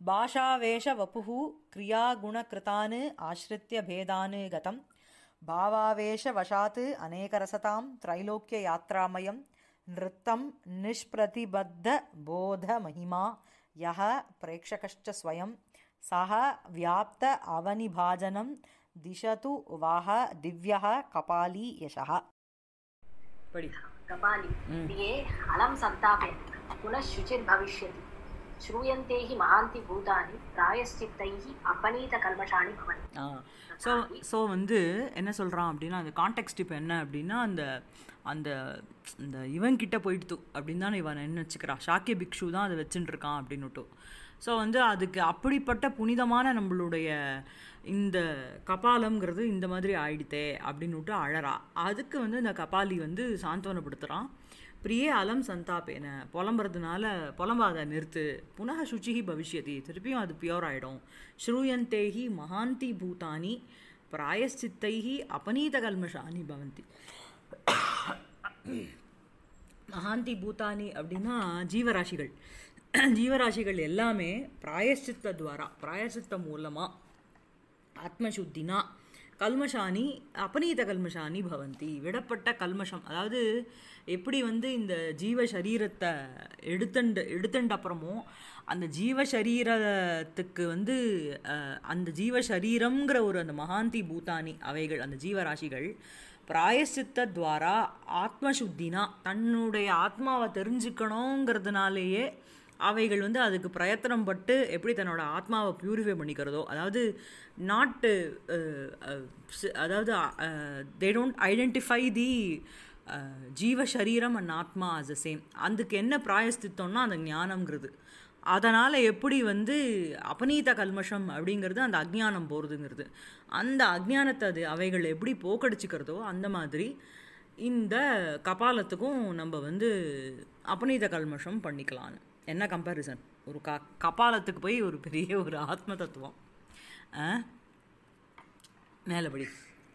भाषावेशवपुः क्रियागुणकृतान् आश्रित्य भेदान् गतं भावावेशवशात् अनेकरसतां त्रैलोक्ययात्रामयं नृत्तं निष्प्रतिबद्धबोधमहिमा यः प्रेक्षकश्च स्वयं सः व्याप्त अवनिभाजनं दिशतु वाह दिव्यः कपाली यशः पडि कपाली प्रिये अलं सन्तापे पुनः शुचिर्भविष्यति श्रूयन्ते हि महान्ति भूतानि प्रायश्चित्तैः अपनीतकल्मषाणि भवन्ति ஆ ஸோ ஸோ வந்து என்ன சொல்கிறான் அப்படின்னா அந்த கான்டெக்ட் இப்போ என்ன அப்படின்னா அந்த அந்த இந்த இவன் கிட்ட போயிடுத்து அப்படின்னு தான் இவன் என்ன வச்சுக்கிறா சாக்கிய பிக்ஷு தான் அதை வச்சுட்டு இருக்கான் அப்படின்னுட்டு ஸோ வந்து அதுக்கு அப்படிப்பட்ட புனிதமான நம்மளுடைய இந்த கபாலம்ங்கிறது இந்த மாதிரி ஆயிடுத்தே அப்படின்னுட்டு அழறா அதுக்கு வந்து இந்த கபாலி வந்து சாந்தவனப்படுத்துகிறான் பிரியே அலம் சந்தாபேன புலம்புறதுனால புலம்பாத நிறுத்து புனக சுச்சிஹி பவிஷ்யதி திருப்பியும் அது பியோர் ஆகிடும் ஸ்ரூயந்தேஹி மகாந்தி பூதானி பிராயశ్చిத்தைஹி அபநீத கல்மஷானி பவந்தி மகாந்தி பூதானி அப்படின்னா ஜீவராசிகள் ஜீவராசிகள் எல்லாமே பிராயశ్చిத்த துவாரா பிராயశ్చిத்தம் மூலமாக ஆத்மசுத்தினா கல்மஷானி அபநீத கல்மஷானி பவந்தி விடப்பட்ட கல்மஷம் அதாவது எப்படி வந்து இந்த ஜீவ சரீரத்தை எடுத்தண்டு எடுத்தண்ட அப்புறமும் அந்த ஜீவ சரீரத்துக்கு வந்து அஹ், அந்த ஜீவ சரீரம்ங்கிற ஒரு அந்த மகாந்தி பூதானி அவைகள் அந்த ஜீவராசிகள் பிராயசித்த துவாரா ஆத்மசுத்தினா தன்னுடைய ஆத்மாவை தெரிஞ்சுக்கணுங்கிறதுனாலேயே அவைகள் வந்து அதுக்கு பிரயத்தனம் பட்டு எப்படி தன்னோட ஆத்மாவை பியூரிஃபை பண்ணிக்கிறதோ அதாவது நாட்டு அதாவது தே டோன்ட் ஐடென்டிஃபை தி ஜீவ சரீரம் அண்ட் ஆத்மா அஸ் அ சேம் அதுக்கு என்ன பிராயஸ்தித்தம்னா அந்த ஞானம்ங்கிறது அதனால் எப்படி வந்து அபநீத கல்மஷம் அப்படிங்கிறது அந்த அஜ்ஞானம் போகிறதுங்கிறது அந்த அஜ்ஞானத்தை அது அவைகள் எப்படி போக்கடிச்சுக்கிறதோ அந்த மாதிரி இந்த கபாலத்துக்கும் நம்ம வந்து அபநீத கல்மஷம் பண்ணிக்கலான்னு என்ன கம்பேரிசன் ஒரு க கபாலத்துக்கு போய் ஒரு பெரிய ஒரு ஆத்ம தத்துவம் ஆ? மேலபடி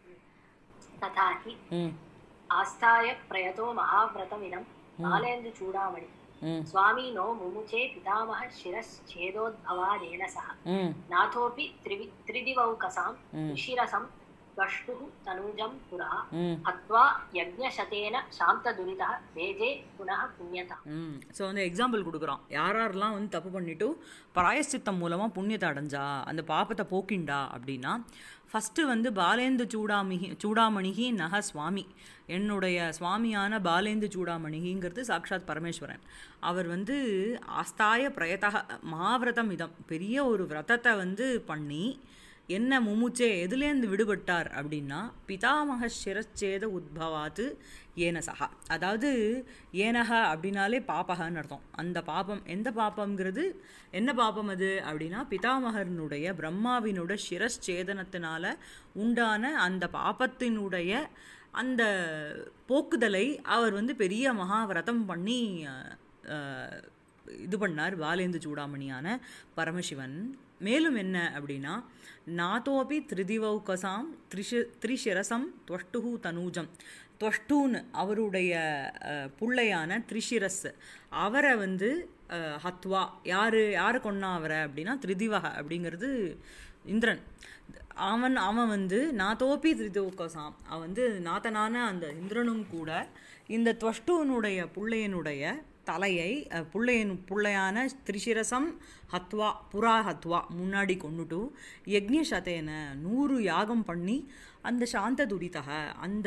तथा हि ம் आस्थाय प्रयतो महाव्रतमिदं बालेन्दुचूडामणि ம் स्वामी नो मुमुचे पितामह शिरश्छेदोद्भवादेन सह ம் नाथोऽपि त्रिवि त्रिदिवौकसां ऋषिरसं द्वष्टुः तनूजं पुरा ம் हत्वा यज्ञशतेन शान्तदुरितः भेजे पुनः पुण्यता ம் ஸோ வந்து எக்ஸாம்பிள் கொடுக்குறான் யார் யாரெல்லாம் வந்து தப்பு பண்ணிட்டு பிராயশ্சித்தம் மூலமாக புண்ணியத்தை அடைஞ்சா அந்த பாப்பத்தை போக்கிண்டா அப்படின்னா ஃபஸ்ட்டு வந்து பாலேந்து சூடாமிகி சூடாமணிகி நக சுவாமி என்னுடைய சுவாமியான பாலேந்து சூடாமணிகிங்கிறது சாக்ஷாத் பரமேஸ்வரன் அவர் வந்து ஆஸ்தாய பிரயத்தக மகாவிரதம் இதம் பெரிய ஒரு விரதத்தை வந்து பண்ணி என்ன முமுச்சே எதுலேருந்து விடுபட்டார் அப்படின்னா பிதாமக சிரச்சேத உத்பவாத்து ஏனசகா அதாவது ஏனக அப்படின்னாலே பாபகன்னு அர்த்தம் அந்த பாபம் எந்த பாபம்ங்கிறது என்ன பாபம் அது அப்படின்னா பிதாமகனுடைய பிரம்மாவினோட சிரச்சேதனத்தினால உண்டான அந்த பாபத்தினுடைய அந்த போக்குதலை அவர் வந்து பெரிய மகாவிரதம் பண்ணி அஹ், அஹ், இது பண்ணார் பாலேந்து சூடாமணியான பரமசிவன் மேலும் என்ன அப்படின்னா நாதோபி திரிதிவௌகசாம் த்ரிஷ த்ரிஷிரசம் துவஷ்டுஹு தனூஜம் துவஷ்டூன் அவருடைய அஹ், புள்ளையான த்ரிஷிரஸ் அவரை வந்து அஹ், ஹத்வா யார் யார் கொன்னா அவரை அப்படின்னா திரிதிவக அப்படிங்கிறது இந்திரன் அவன் அவன் வந்து நாதோபி திரிதோகசாம் அவன் வந்து நாதனான அந்த இந்திரனும் கூட இந்த துவஷ்டுவனுடைய புள்ளையனுடைய தலையை அஹ், புள்ளையன் புள்ளையான திரிசிரசம் ஹத்வா புறா ஹத்வா முன்னாடி கொண்டுட்டு யக்ஞசதேன நூறு யாகம் பண்ணி அந்த சாந்த துடித்தக அந்த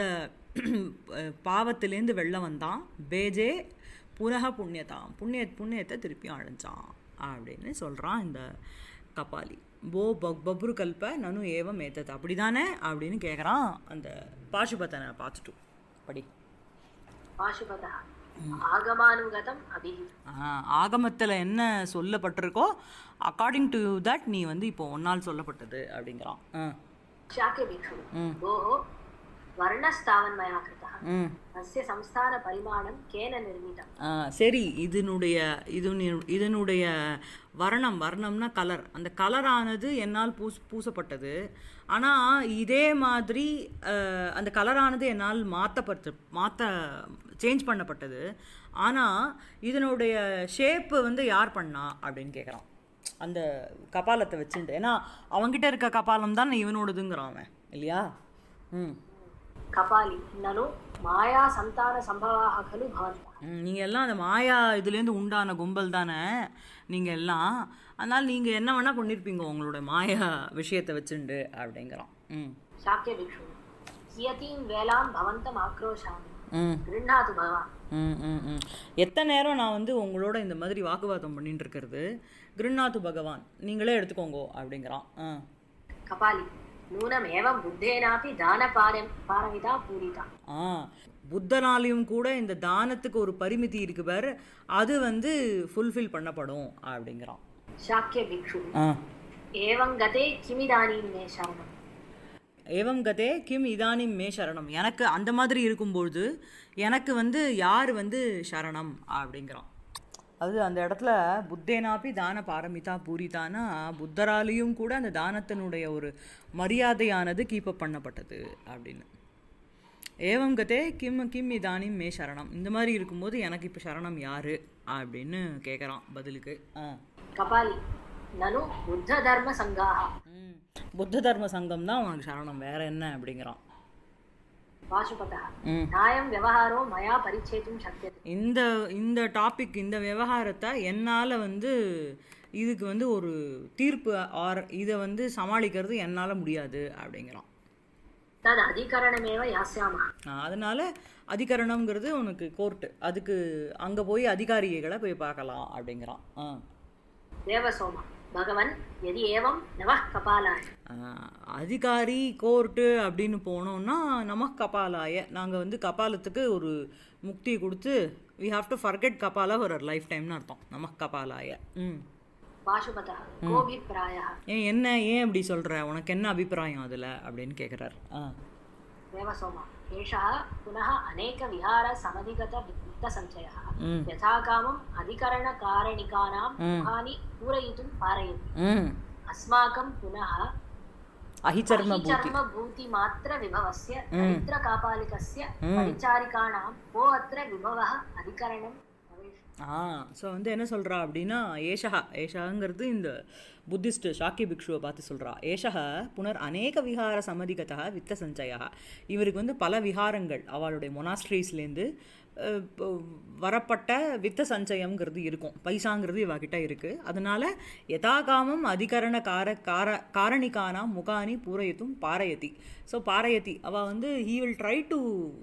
அஹ், பாவத்திலேருந்து வெளில வந்தான் பேஜே புனக புண்ணியதாம் புண்ணிய புண்ணியத்தை திருப்பியும் அடைஞ்சான் அப்படின்னு சொல்கிறான் இந்த கபாலி போ பக் பப்ரு கல்ப நனு ஏவம் ஏத்தது அப்படிதானே அப்படின்னு கேட்குறான் அந்த பாசுபத்தனை பார்த்துட்டு படி पाशुपतः आगमानुगतम् अभिहितम् ஆகமத்தில் என்ன சொல்லப்பட்டிருக்கோ அக்கார்டிங் டு தட் நீ வந்து இப்போ ஒன்னால் சொல்லப்பட்டது அப்படிங்கிறான் ஆ शाक्यभिक्षु भोः वर्णस्तावन्मया कृतः ம் अस्य संस्थानपरिमाणं केन निर्मितम् ஆ, சரி இதனுடைய இது இதனுடைய வர்ணம் வர்ணம்னா கலர் அந்த கலரானது என்னால் பூஸ் பூசப்பட்டது ஆனால் இதே மாதிரி அஹ், அந்த கலரானது என்னால் மாற்றப்பட்டு மாற்ற சேஞ்ச் பண்ணப்பட்டது ஆனால் இதனுடைய ஷேப்பு வந்து யார் பண்ணா அப்படின்னு கேட்குறான் அந்த கபாலத்தை வச்சுட்டு ஏன்னா அவன்கிட்ட இருக்க கபாலம் தான் இவனோடதுங்கிறான் அவன் இல்லையா ம் कपाली ननु माया सन्तान सम्भवाः खलु भवन्तः ம், நீங்க எல்லாம் அந்த மாயா இதுலேருந்து உண்டான கும்பல் தானே நீங்க எல்லாம் அதனால நீங்க என்ன வேணா பண்ணிருப்பீங்க உங்களோட மாயா விஷயத்தை வச்சுண்டு அப்படிங்கிறான் ம் शाक्यभिक्षु कियतीं वेलां भवन्तम् आक्रोशामि ம் गृह्णातु भवान् ம் ம் ம் எத்தனை நேரம் நான் வந்து உங்களோட இந்த மாதிரி வாக்குவாதம் பண்ணிட்டு இருக்கிறது கிருண்ணாத்து பகவான் நீங்களே எடுத்துக்கோங்கோ அப்படிங்கிறான் ஆ कपाली नूनमेवं बुद्धेनापि दानपारं पारमिता पूरिता ஆ புத்தனாலையும் கூட இந்த தானத்துக்கு ஒரு பரிமிதி இருக்கு பாரு அது வந்து ஃபுல்ஃபில் பண்ணப்படும் அப்படிங்கிறான் शाक्यभिक्षु ஆ एवं गते किमिदानीं मे शरणम् ஏவம் கதே கிம் இதானிம் மே சரணம் எனக்கு அந்த மாதிரி இருக்கும்பொழுது எனக்கு வந்து யார் வந்து சரணம் அப்படிங்கிறான் அது அந்த இடத்துல புத்தேனாப்பி தான பாரமிதா பூரிதானா புத்தராலையும் கூட அந்த தானத்தினுடைய ஒரு மரியாதையானது கீப் அப் பண்ணப்பட்டது அப்படின்னு ஏவம் கதே கிம் கிம் இதானிம் மே சரணம் இந்த மாதிரி இருக்கும்போது எனக்கு இப்போ சரணம் யாரு அப்படின்னு கேட்குறான் பதிலுக்கு ஆ कपाली ननु बुद्धधर्मसङ्घाः ம். புத்த தர்ம சங்கம் தான் உனக்கு சரணம் வேற என்ன அப்படிங்கிறான் वाशुपतः ம் नायं व्यवहारो मया परिच्छेतुं शक्यते இந்த இந்த டாபிக் இந்த விவகாரத்தை என்னால் வந்து இதுக்கு வந்து ஒரு தீர்ப்பு ஆர் இதை வந்து சமாளிக்கிறது என்னால் முடியாது அப்படிங்கிறான் तद् अधिकरणमेव यास्यामः ஆஹ் அதனால அதிகரணம்ங்கிறது உனக்கு கோர்ட்டு அதுக்கு அங்கே போய் அதிகாரிகளை போய் பார்க்கலாம் அப்படிங்கிறான் ஆ देवसोम भगवन् यदि एवं नवः कपालाय ஆஹ் அதிகாரி கோர்ட்டு அப்படின்னு போனோம்னா நம கபாலாய நாங்கள் வந்து கபாலத்துக்கு ஒரு முக்தியை கொடுத்து வி ஹாவ் டு ஃபர்கெட் கபாலா ஒரு லைஃப் டைம்னு அர்த்தம் நம கபாலாய ம் वाशुपतः कोऽभिप्रायः ஏன் என்ன ஏன் அப்படி சொல்கிற உனக்கு என்ன அபிப்பிராயம் அதில் அப்படின்னு கேட்குறாரு ஆ देवसोम एषः पुनः अनेकविहारसमधिगतवित्तसञ्चयः ம் यथा कामम् अधिकरणकारणिकानां मुखानि पूरयितुं पारयति ம் अस्माकं पुनः அஹிச்சர்ம பூ चर्मभूतिमात्रविभवस्य दरिद्रकापालिकस्य परिचारिकाणां को अत्र विभवः अधिकरणं भवेत् ஆ ஸோ வந்து என்ன சொல்கிறா அப்படின்னா ஏஷா ஏஷாங்கிறது இந்த புத்திஸ்ட் சாக்கிய பிக்ஷுவை பார்த்து சொல்கிறா ஏஷக புனர் அநேக விஹார சமதிகதா வித்த சஞ்சயா இவருக்கு வந்து பல விஹாரங்கள் அவளுடைய மொனாஸ்ட்ரீஸ்லேருந்து வரப்பட்ட வித்த சஞ்சயம்ங்கிறது இருக்கும் பைசாங்கிறது இவகிட்ட இருக்குது அதனால யதாகாமம் அதிகரண கார கார காரணிக்கானாம் முகானி பூரயத்தும் பாரயதி ஸோ பாரயதி அவள் வந்து he will try to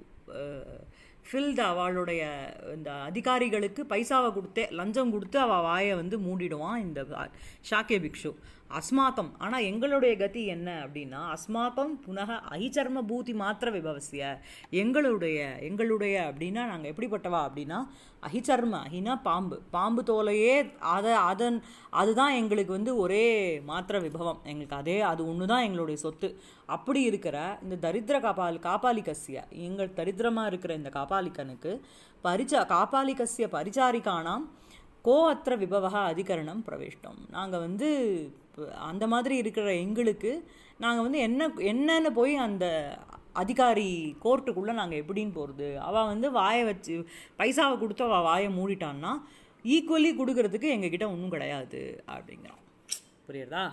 fill the அவளுடைய இந்த அதிகாரிகளுக்கு பைசாவை கொடுத்தே லஞ்சம் கொடுத்து அவள் வாயை வந்து மூடிடுவான் இந்த ஷாக்கிய பிக்ஷு அஸ்மாக்கம் ஆனால் எங்களுடைய கதி என்ன அப்படின்னா அஸ்மாக்கம் புனக ஐச்சர்ம பூதி மாத்திர விபவசிய எங்களுடைய எங்களுடைய அப்படின்னா நாங்கள் எப்படிப்பட்டவா அப்படின்னா அஹிச்சர்ம அஹினா பாம்பு பாம்பு தோலையே அதை அதன் அதுதான் எங்களுக்கு வந்து ஒரே மாத்திர விபவம் எங்களுக்கு அதே அது ஒன்று தான் எங்களுடைய சொத்து அப்படி இருக்கிற இந்த தரித்திர காபால் காபாலிகஸ்ய எங்கள் தரித்திரமாக இருக்கிற இந்த காபாலிகனுக்கு பரிச்சா காபாலிகஸ்ய பரிச்சாரிக்கானாம் கோ அத்திர விபவா அதிகரணம் பிரவேஷ்டம் நாங்கள் வந்து அந்த மாதிரி இருக்கிற எங்களுக்கு நாங்கள் வந்து என்ன என்னன்னு போய் அந்த அதிகாரி கோர்ட்டுக்குள்ளே நாங்கள் எப்படின்னு போகிறது அவள் வந்து வாயை வச்சு பைசாவை கொடுத்து அவள் வாயை மூடிட்டான்னா ஈக்குவலி கொடுக்கறதுக்கு எங்ககிட்ட ஒன்றும் கிடையாது அப்படிங்கிறான் புரியுறதா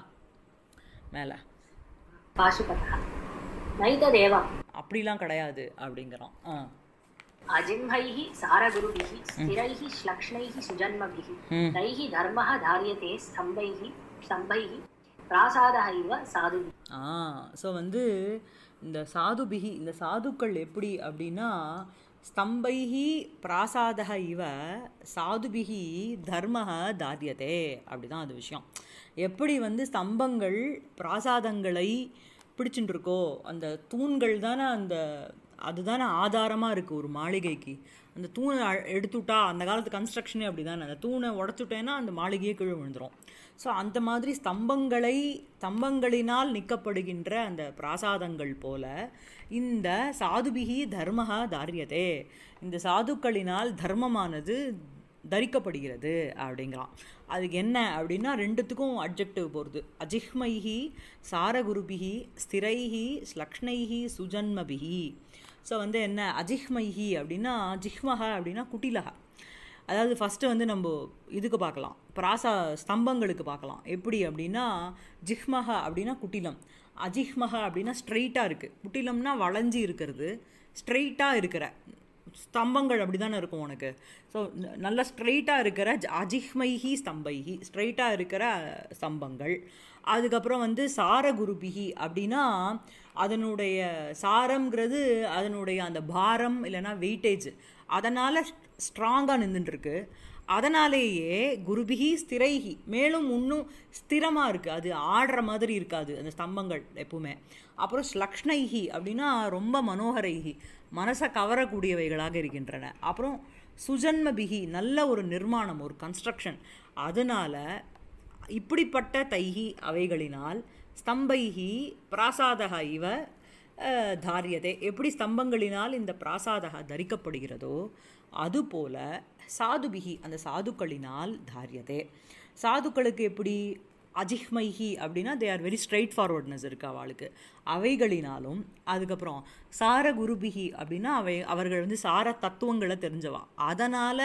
மேலே पाशुपतः नैतदेव அப்படிலாம் கிடையாது அப்படிங்கிறான் ஆ अजिह्वैः सारगुरुभिः स्थिरैः श्लक्ष्णैः सुजन्मभिः तैः धर्मः धार्यते स्तम्भैः स्तम्भैः प्रासादः इव साधुभिः ஆ ஸோ வந்து இந்த சாதுபிகி இந்த சாதுக்கள் எப்படி அப்படின்னா ஸ்தம்பைஹி பிராசாதக இவ சாதுபிகி தர்மக தாரியதே அப்படிதான் அது விஷயம் எப்படி வந்து ஸ்தம்பங்கள் பிராசாதங்களை பிடிச்சுட்டு இருக்கோ அந்த தூண்கள் தானே அந்த அதுதானே ஆதாரமாக இருக்குது ஒரு மாளிகைக்கு அந்த தூணை அ- எடுத்துட்டா அந்த காலத்து கன்ஸ்ட்ரக்ஷனே அப்படி தானே அந்த தூணை உடச்சுட்டேன்னா அந்த மாளிகையே கீழே விழுந்துரும் ஸோ அந்த மாதிரி ஸ்தம்பங்களை ஸ்தம்பங்களினால் நிற்கப்படுகின்ற அந்த பிராசாதங்கள் போல இந்த சாதுபிகி தர்மஹா தாரியதே இந்த சாதுக்களினால் தர்மமானது தரிக்கப்படுகிறது அப்படிங்கிறான் அதுக்கு என்ன அப்படின்னா ரெண்டுத்துக்கும் அட்ஜெக்டிவ் போகிறது அஜிஹ்மைஹி சாரகுருபிஹி ஸ்திரைஹி ஸ்லக்ஷ்ணைஹி சுஜன்மபிஹி ஸோ வந்து என்ன அஜிஹ்மைஹி அப்படின்னா ஜிஹ்மஹ அப்படின்னா குட்டிலஹ அதாவது ஃபஸ்ட்டு வந்து நம்ம இதுக்கு பார்க்கலாம் பிராசா ஸ்தம்பங்களுக்கு பார்க்கலாம் எப்படி அப்படின்னா ஜிஹ்மஹ அப்படின்னா குட்டிலம் அஜிஹ்மஹ அப்படின்னா ஸ்ட்ரெயிட்டாக இருக்குது குட்டிலம்னா வளைஞ்சி இருக்கிறது ஸ்ட்ரெயிட்டாக இருக்கிற ஸ்தம்பங்கள் அப்படி தானே இருக்கும் உனக்கு ஸோ நல்ல ஸ்ட்ரெயிட்டாக இருக்கிற ஜ- அஜிஹ்மைஹி ஸ்தம்பைஹி ஸ்ட்ரெயிட்டாக இருக்கிற ஸ்தம்பங்கள் அதுக்கப்புறம் வந்து சாரகுருபிகி அப்படின்னா அதனுடைய சாரம்ங்கிறது அதனுடைய அந்த பாரம் இல்லைன்னா வெயிட்டேஜ் அதனால் ஸ்ட்ராங்காக நின்றுட்டுருக்கு அதனாலேயே குருபிகி ஸ்திரைகி மேலும் இன்னும் ஸ்திரமாக இருக்குது அது ஆடுற மாதிரி இருக்காது அந்த ஸ்தம்பங்கள் எப்பவுமே அப்புறம் ஸ்லக்ஷ்ணைஹி அப்படின்னா ரொம்ப மனோகரைஹி மனசை கவரக்கூடியவைகளாக இருக்கின்றன அப்புறம் சுஜன்மபிகி நல்ல ஒரு நிர்மாணம் ஒரு கன்ஸ்ட்ரக்ஷன் அதனால இப்படிப்பட்ட தைஹி அவைகளினால் ஸ்தம்பைஹி பிராசாதக இவ அஹ், தாரியதே எப்படி ஸ்தம்பங்களினால் இந்த பிராசாதக தரிக்கப்படுகிறதோ அதுபோல சாதுபிகி அந்த சாதுக்களினால் தாரியதே சாதுக்களுக்கு எப்படி அஜிஹ்மைஹி அப்படின்னா they are very straight forwardness இருக்கு அவளுக்கு அவைகளினாலும் அதுக்கப்புறம் சார குருபிகி அப்படின்னா அவை அவர்கள் வந்து சார தத்துவங்களை தெரிஞ்சவா அதனால்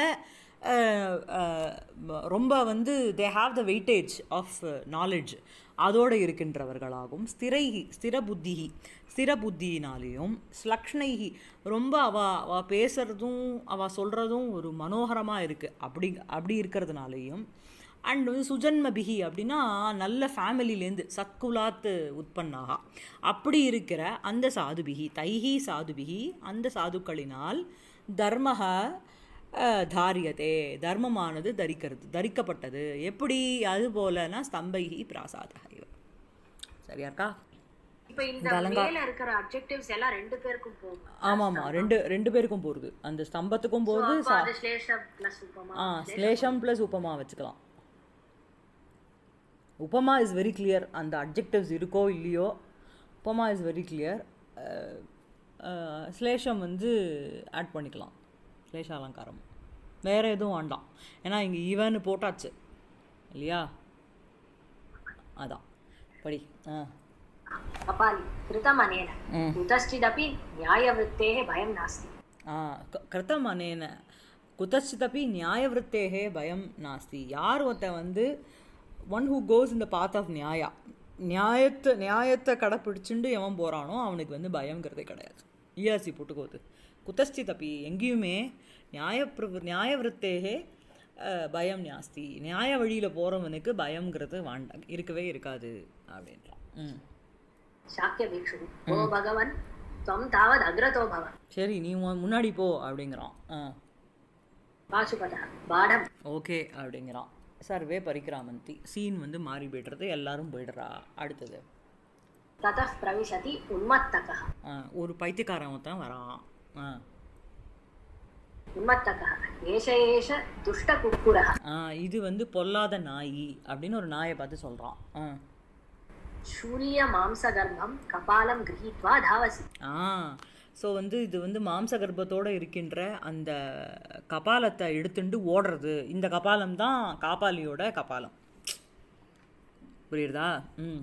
ரொம்ப வந்து they have the weightage of knowledge அதோடு இருக்கின்றவர்களாகவும் ஸ்திரைஹி ஸ்திர புத்திஹி ஸ்திர புத்தியினாலேயும் ஸ்லக்ஷ்ணைஹி ரொம்ப அவ அவ பேசுறதும் அவ சொல்கிறதும் ஒரு மனோகரமாக இருக்குது அப்படி அப்படி இருக்கிறதுனாலேயும் அண்ட் வந்து சுஜன்மபிகி அப்படின்னா நல்ல ஃபேமிலிலேருந்து சத்குலாத்து உற்பன்னாகா அப்படி இருக்கிற அந்த சாதுபிகி தைஹி சாதுபிகி அந்த சாதுக்களினால் தர்மக அஹ், தாரியதே தர்மமானது தரிக்கிறது தரிக்கப்பட்டது எப்படி அது போலனா ஸ்தம்பைகி பிராசாதக இவ சரியா இருக்கா இப்ப இந்த மேல இருக்கிற அப்ஜெக்டிவ்ஸ் எல்லாம் ரெண்டு பேருக்கும் போகும் ஆமாம் ஆமாம் ரெண்டு ரெண்டு பேருக்கும் போகிறது அந்த ஸ்தம்பத்துக்கும் போகுது அப்ப அது ஸ்லேஷம் பிளஸ் உப்பமா ஆ ஸ்லேஷம் ப்ளஸ் உப்பமா வச்சுக்கலாம் உப்பமா இஸ் வெரி கிளியர் அந்த அட்ஜெக்டிவ்ஸ் இருக்கோ இல்லையோ உப்பமா இஸ் வெரி கிளியர் ஸ்லேஷம் வந்து ஆட் பண்ணிக்கலாம் ஸ்லேஷ அலங்காரம் வேறு எதுவும் வேண்டாம் ஏன்னா இங்கே ஈவன் போட்டாச்சு இல்லையா அதான் படி ஆ कपालि कृतमनेन कुतश्चिदपि न्यायवृत्तेः भयं नास्ति ஆ க- கிருத்தம் அனேன குதச்சிதப்பி நியாயவருத்தேகே பயம் நாஸ்தி யார் ஒருத்த வந்து ஒன் ஹூ கோஸ் இந்த பாத் ஆஃப் நியாயா நியாயத்தை நியாயத்தை கடைப்பிடிச்சுண்டு எவன் போகிறானோ அவனுக்கு வந்து பயங்கிறதே கிடையாது ஈயாசி போட்டுக்கோது குதச்சிதப்பி எங்கேயுமே நியாய நியாயவருத்தேகே அஹ், பயம் நாஸ்தி நியாய வழியில் போகிறவனுக்கு பயம்ங்கிறது வேண்டாம் இருக்கவே இருக்காது அப்படின்றான் ம் शाक्यभिक्षुः ओ भगवन् त्वं तावद् अग्रतो भव சரி நீ உன் முன்னாடி போ அப்படிங்கிறான் ஆ पाशुपतः बाढं ஓகே அப்படிங்கிறான் சர்வே பரிக்கிராமந்தி சீன் வந்து மாறி போய்டுறது எல்லாரும் போயிடுறா அடுத்தது ततः प्रविशति उन्मत्तकः ஆ, ஒரு பைத்தியக்காரன் ஒருத்தன் வரான் ஆ उन्मत्तकः एष एष दुष्टकुक्कुरः ஆ, இது வந்து பொல்லாத நாயி அப்படின்னு ஒரு நாயை பார்த்து சொல்கிறான் ஆ शूल्यमांसगर्भं कपालं गृहीत्वा धावसि ஆ ஸோ வந்து இது வந்து மாம்ச கர்ப்பத்தோட இருக்கின்ற அந்த கபாலத்தை எடுத்துட்டு ஓடுறது இந்த கபாலம் தான் காப்பாளியோட கபாலம் புரியுறதா ம்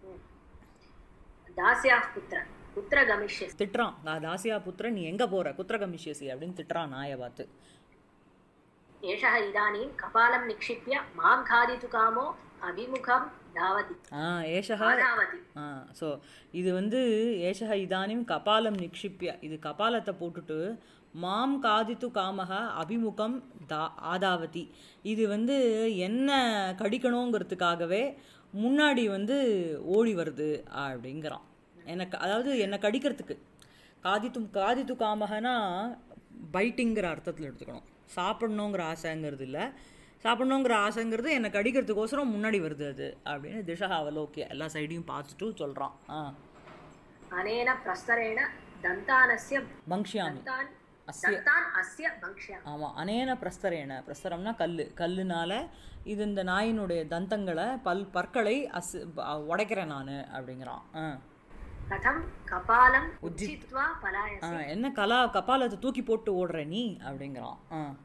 दास्याः पुत्र कुत्र गमिष्यसि திட்டுறான் நான் தாசியா புத்திரன் நீ எங்கே போகிற குத்திரகமிஷியசி அப்படின்னு திட்டுறான் நாயை பார்த்து एषः इदानीं कपालं निक्षिप्य मां खादितु कामो अभिमुखं धावति ஆ ஏஷக आधावति ஆ ஸோ இது வந்து ஏஷக இதானிம் கபாலம் நிக்ஷிப்ய இது கபாலத்தை போட்டுட்டு மாம் காதித்து காமக அபிமுகம் தா ஆதாவதி இது வந்து என்ன கடிக்கணுங்கிறதுக்காகவே முன்னாடி வந்து ஓடி வருது அப்படிங்கிறான் எனக்கு அதாவது என்னை கடிக்கிறதுக்கு காதித்தும் காதித்து காமகனா பைட்டிங்கிற அர்த்தத்தில் எடுத்துக்கணும் சாப்பிடணுங்கிற ஆசைங்கிறது இல்லை சாப்பிடணுங்கிற ஆசைங்கிறது என்னை கடிக்கிறதுக்கோசரம் முன்னாடி வருது அது அப்படின்னு திஷா அவலோக்கிய எல்லா சைடையும் பார்த்துட்டு சொல்கிறான் ஆ अनेन प्रस्तरेण दन्तानस्य பங்க்ஷியாமி दन्तान् अस्य दन्तान् अस्य भक्ष्यामि ஆமாம் அனேன பிரஸ்தரேன பிரஸ்தரம்னா கல் கல்லுனால இது இந்த நாயினுடைய தந்தங்களை பல் பற்களை அசு ப- உடைக்கிறேன் நான் அப்படிங்கிறான் ஆ कथं कपालं उज्जित्वा पलायसि ஆ என்ன கலா கபாலத்தை தூக்கி போட்டு ஓடுற நீ அப்படிங்கிறான் ஆ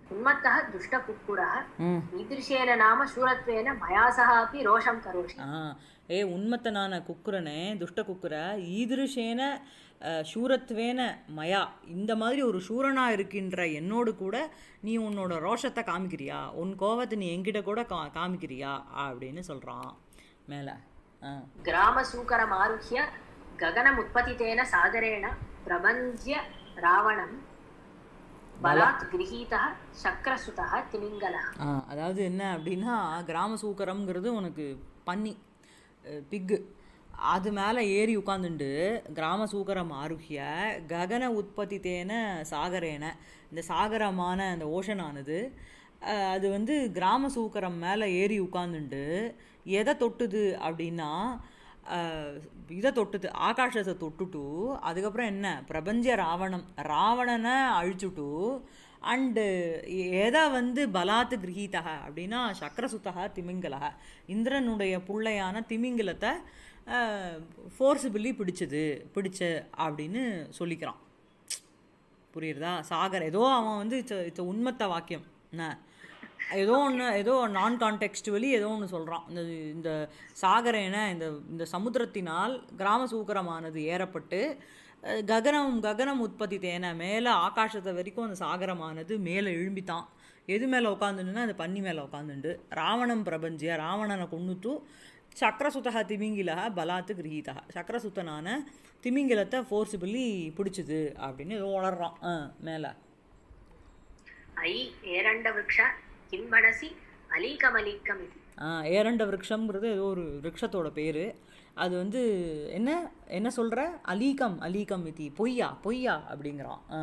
उन्मत्तः दुष्टकुक्कुरः ம் ईदृशेन नाम शूरत्वेन मया सह अपि रोषं करोषि ஆ ஏ உன்மத்தனான குக்குரனே துஷ்ட குக்குர ஈதிருஷேன அஹ், சூரத்வேன மயா இந்த மாதிரி ஒரு சூரனா இருக்கின்ற என்னோடு கூட நீ உன்னோட ரோஷத்தை காமிக்கிறியா உன் கோவத்தை நீ என்கிட்ட கூட கா காமிக்கிறியா அப்படின்னு சொல்கிறான் மேலே ஆ ग्रामसूकरमारुह्य गगनमुत्पतितेन सागरेण प्रबन्ध्य रावणं बलात् गृहीतः शक्रसुतः तिमिङ्गलः ஆ அதாவது என்ன அப்படின்னா கிராம சூக்கரம்ங்கிறது உனக்கு பன்னி பிக்கு அது மேலே ஏறி உட்காந்துண்டு கிராம சூக்கரம் ஆருஹ்ய ககன உற்பத்தி தேன சாகரேன இந்த சாகரமான அந்த ஓஷனானது அஹ், அது வந்து கிராம சூக்கரம் மேலே ஏறி உட்காந்துண்டு எதை தொட்டுது அப்படின்னா அஹ், இதை தொட்டுது ஆகாஷத்தை தொட்டுட்டு அதுக்கப்புறம் என்ன பிரபஞ்ச ராவணம் ராவணனை அழிச்சுட்டு அண்டு எதை வந்து பலாத்து கிரகீதக அப்படின்னா சக்கரசுத்தக திமிங்கலக இந்திரனுடைய புள்ளையான திமிங்கலத்தை ஃபோர்ஸிபிளி பிடிச்சது பிடிச்ச அப்படின்னு சொல்லிக்கிறான் புரியுறதா சாகர் ஏதோ அவன் வந்து இட்ஸ் இட்ஸ் உண்மத்த வாக்கியம் என்ன ஏதோ ஒன்று ஏதோ நான் கான்டெக்ஸ்டுவலி ஏதோ ஒன்று சொல்கிறான் இந்த இந்த சாகரேன இந்த இந்த சமுத்திரத்தினால் கிராம சூக்கரமானது ஏறப்பட்டு அஹ், ககனம் ககனம் உற்பத்தி தேன மேலே ஆகாசத்தை வரைக்கும் அந்த சாகரமானது மேலே எழும்பித்தான் எது மேலே உட்காந்துன்னா அந்த பன்னி மேலே உட்காந்துண்டு ராவணம் பிரபஞ்சிய ராவணனை கொண்டுட்டு சக்கரசுத்தக திமிங்கிலக பலாத்து கிரகீதா சக்கரசுத்தனான திமிங்கிலத்தை ஃபோர்ஸிபிளி பிடிச்சிது அப்படின்னு ஏதோ வளர்றான் ஆ மேலே ऐ एरण्डवृक्ष किं मनसि अलीकमलीकमिति ஆ ஏரண்ட விருட்சம்ங்கிறது ஏதோ ஒரு விருட்சத்தோட பேர் அது வந்து என்ன என்ன சொல்கிற அலீகம் அலீகம் இதி பொய்யா பொய்யா அப்படிங்கிறான் ஆ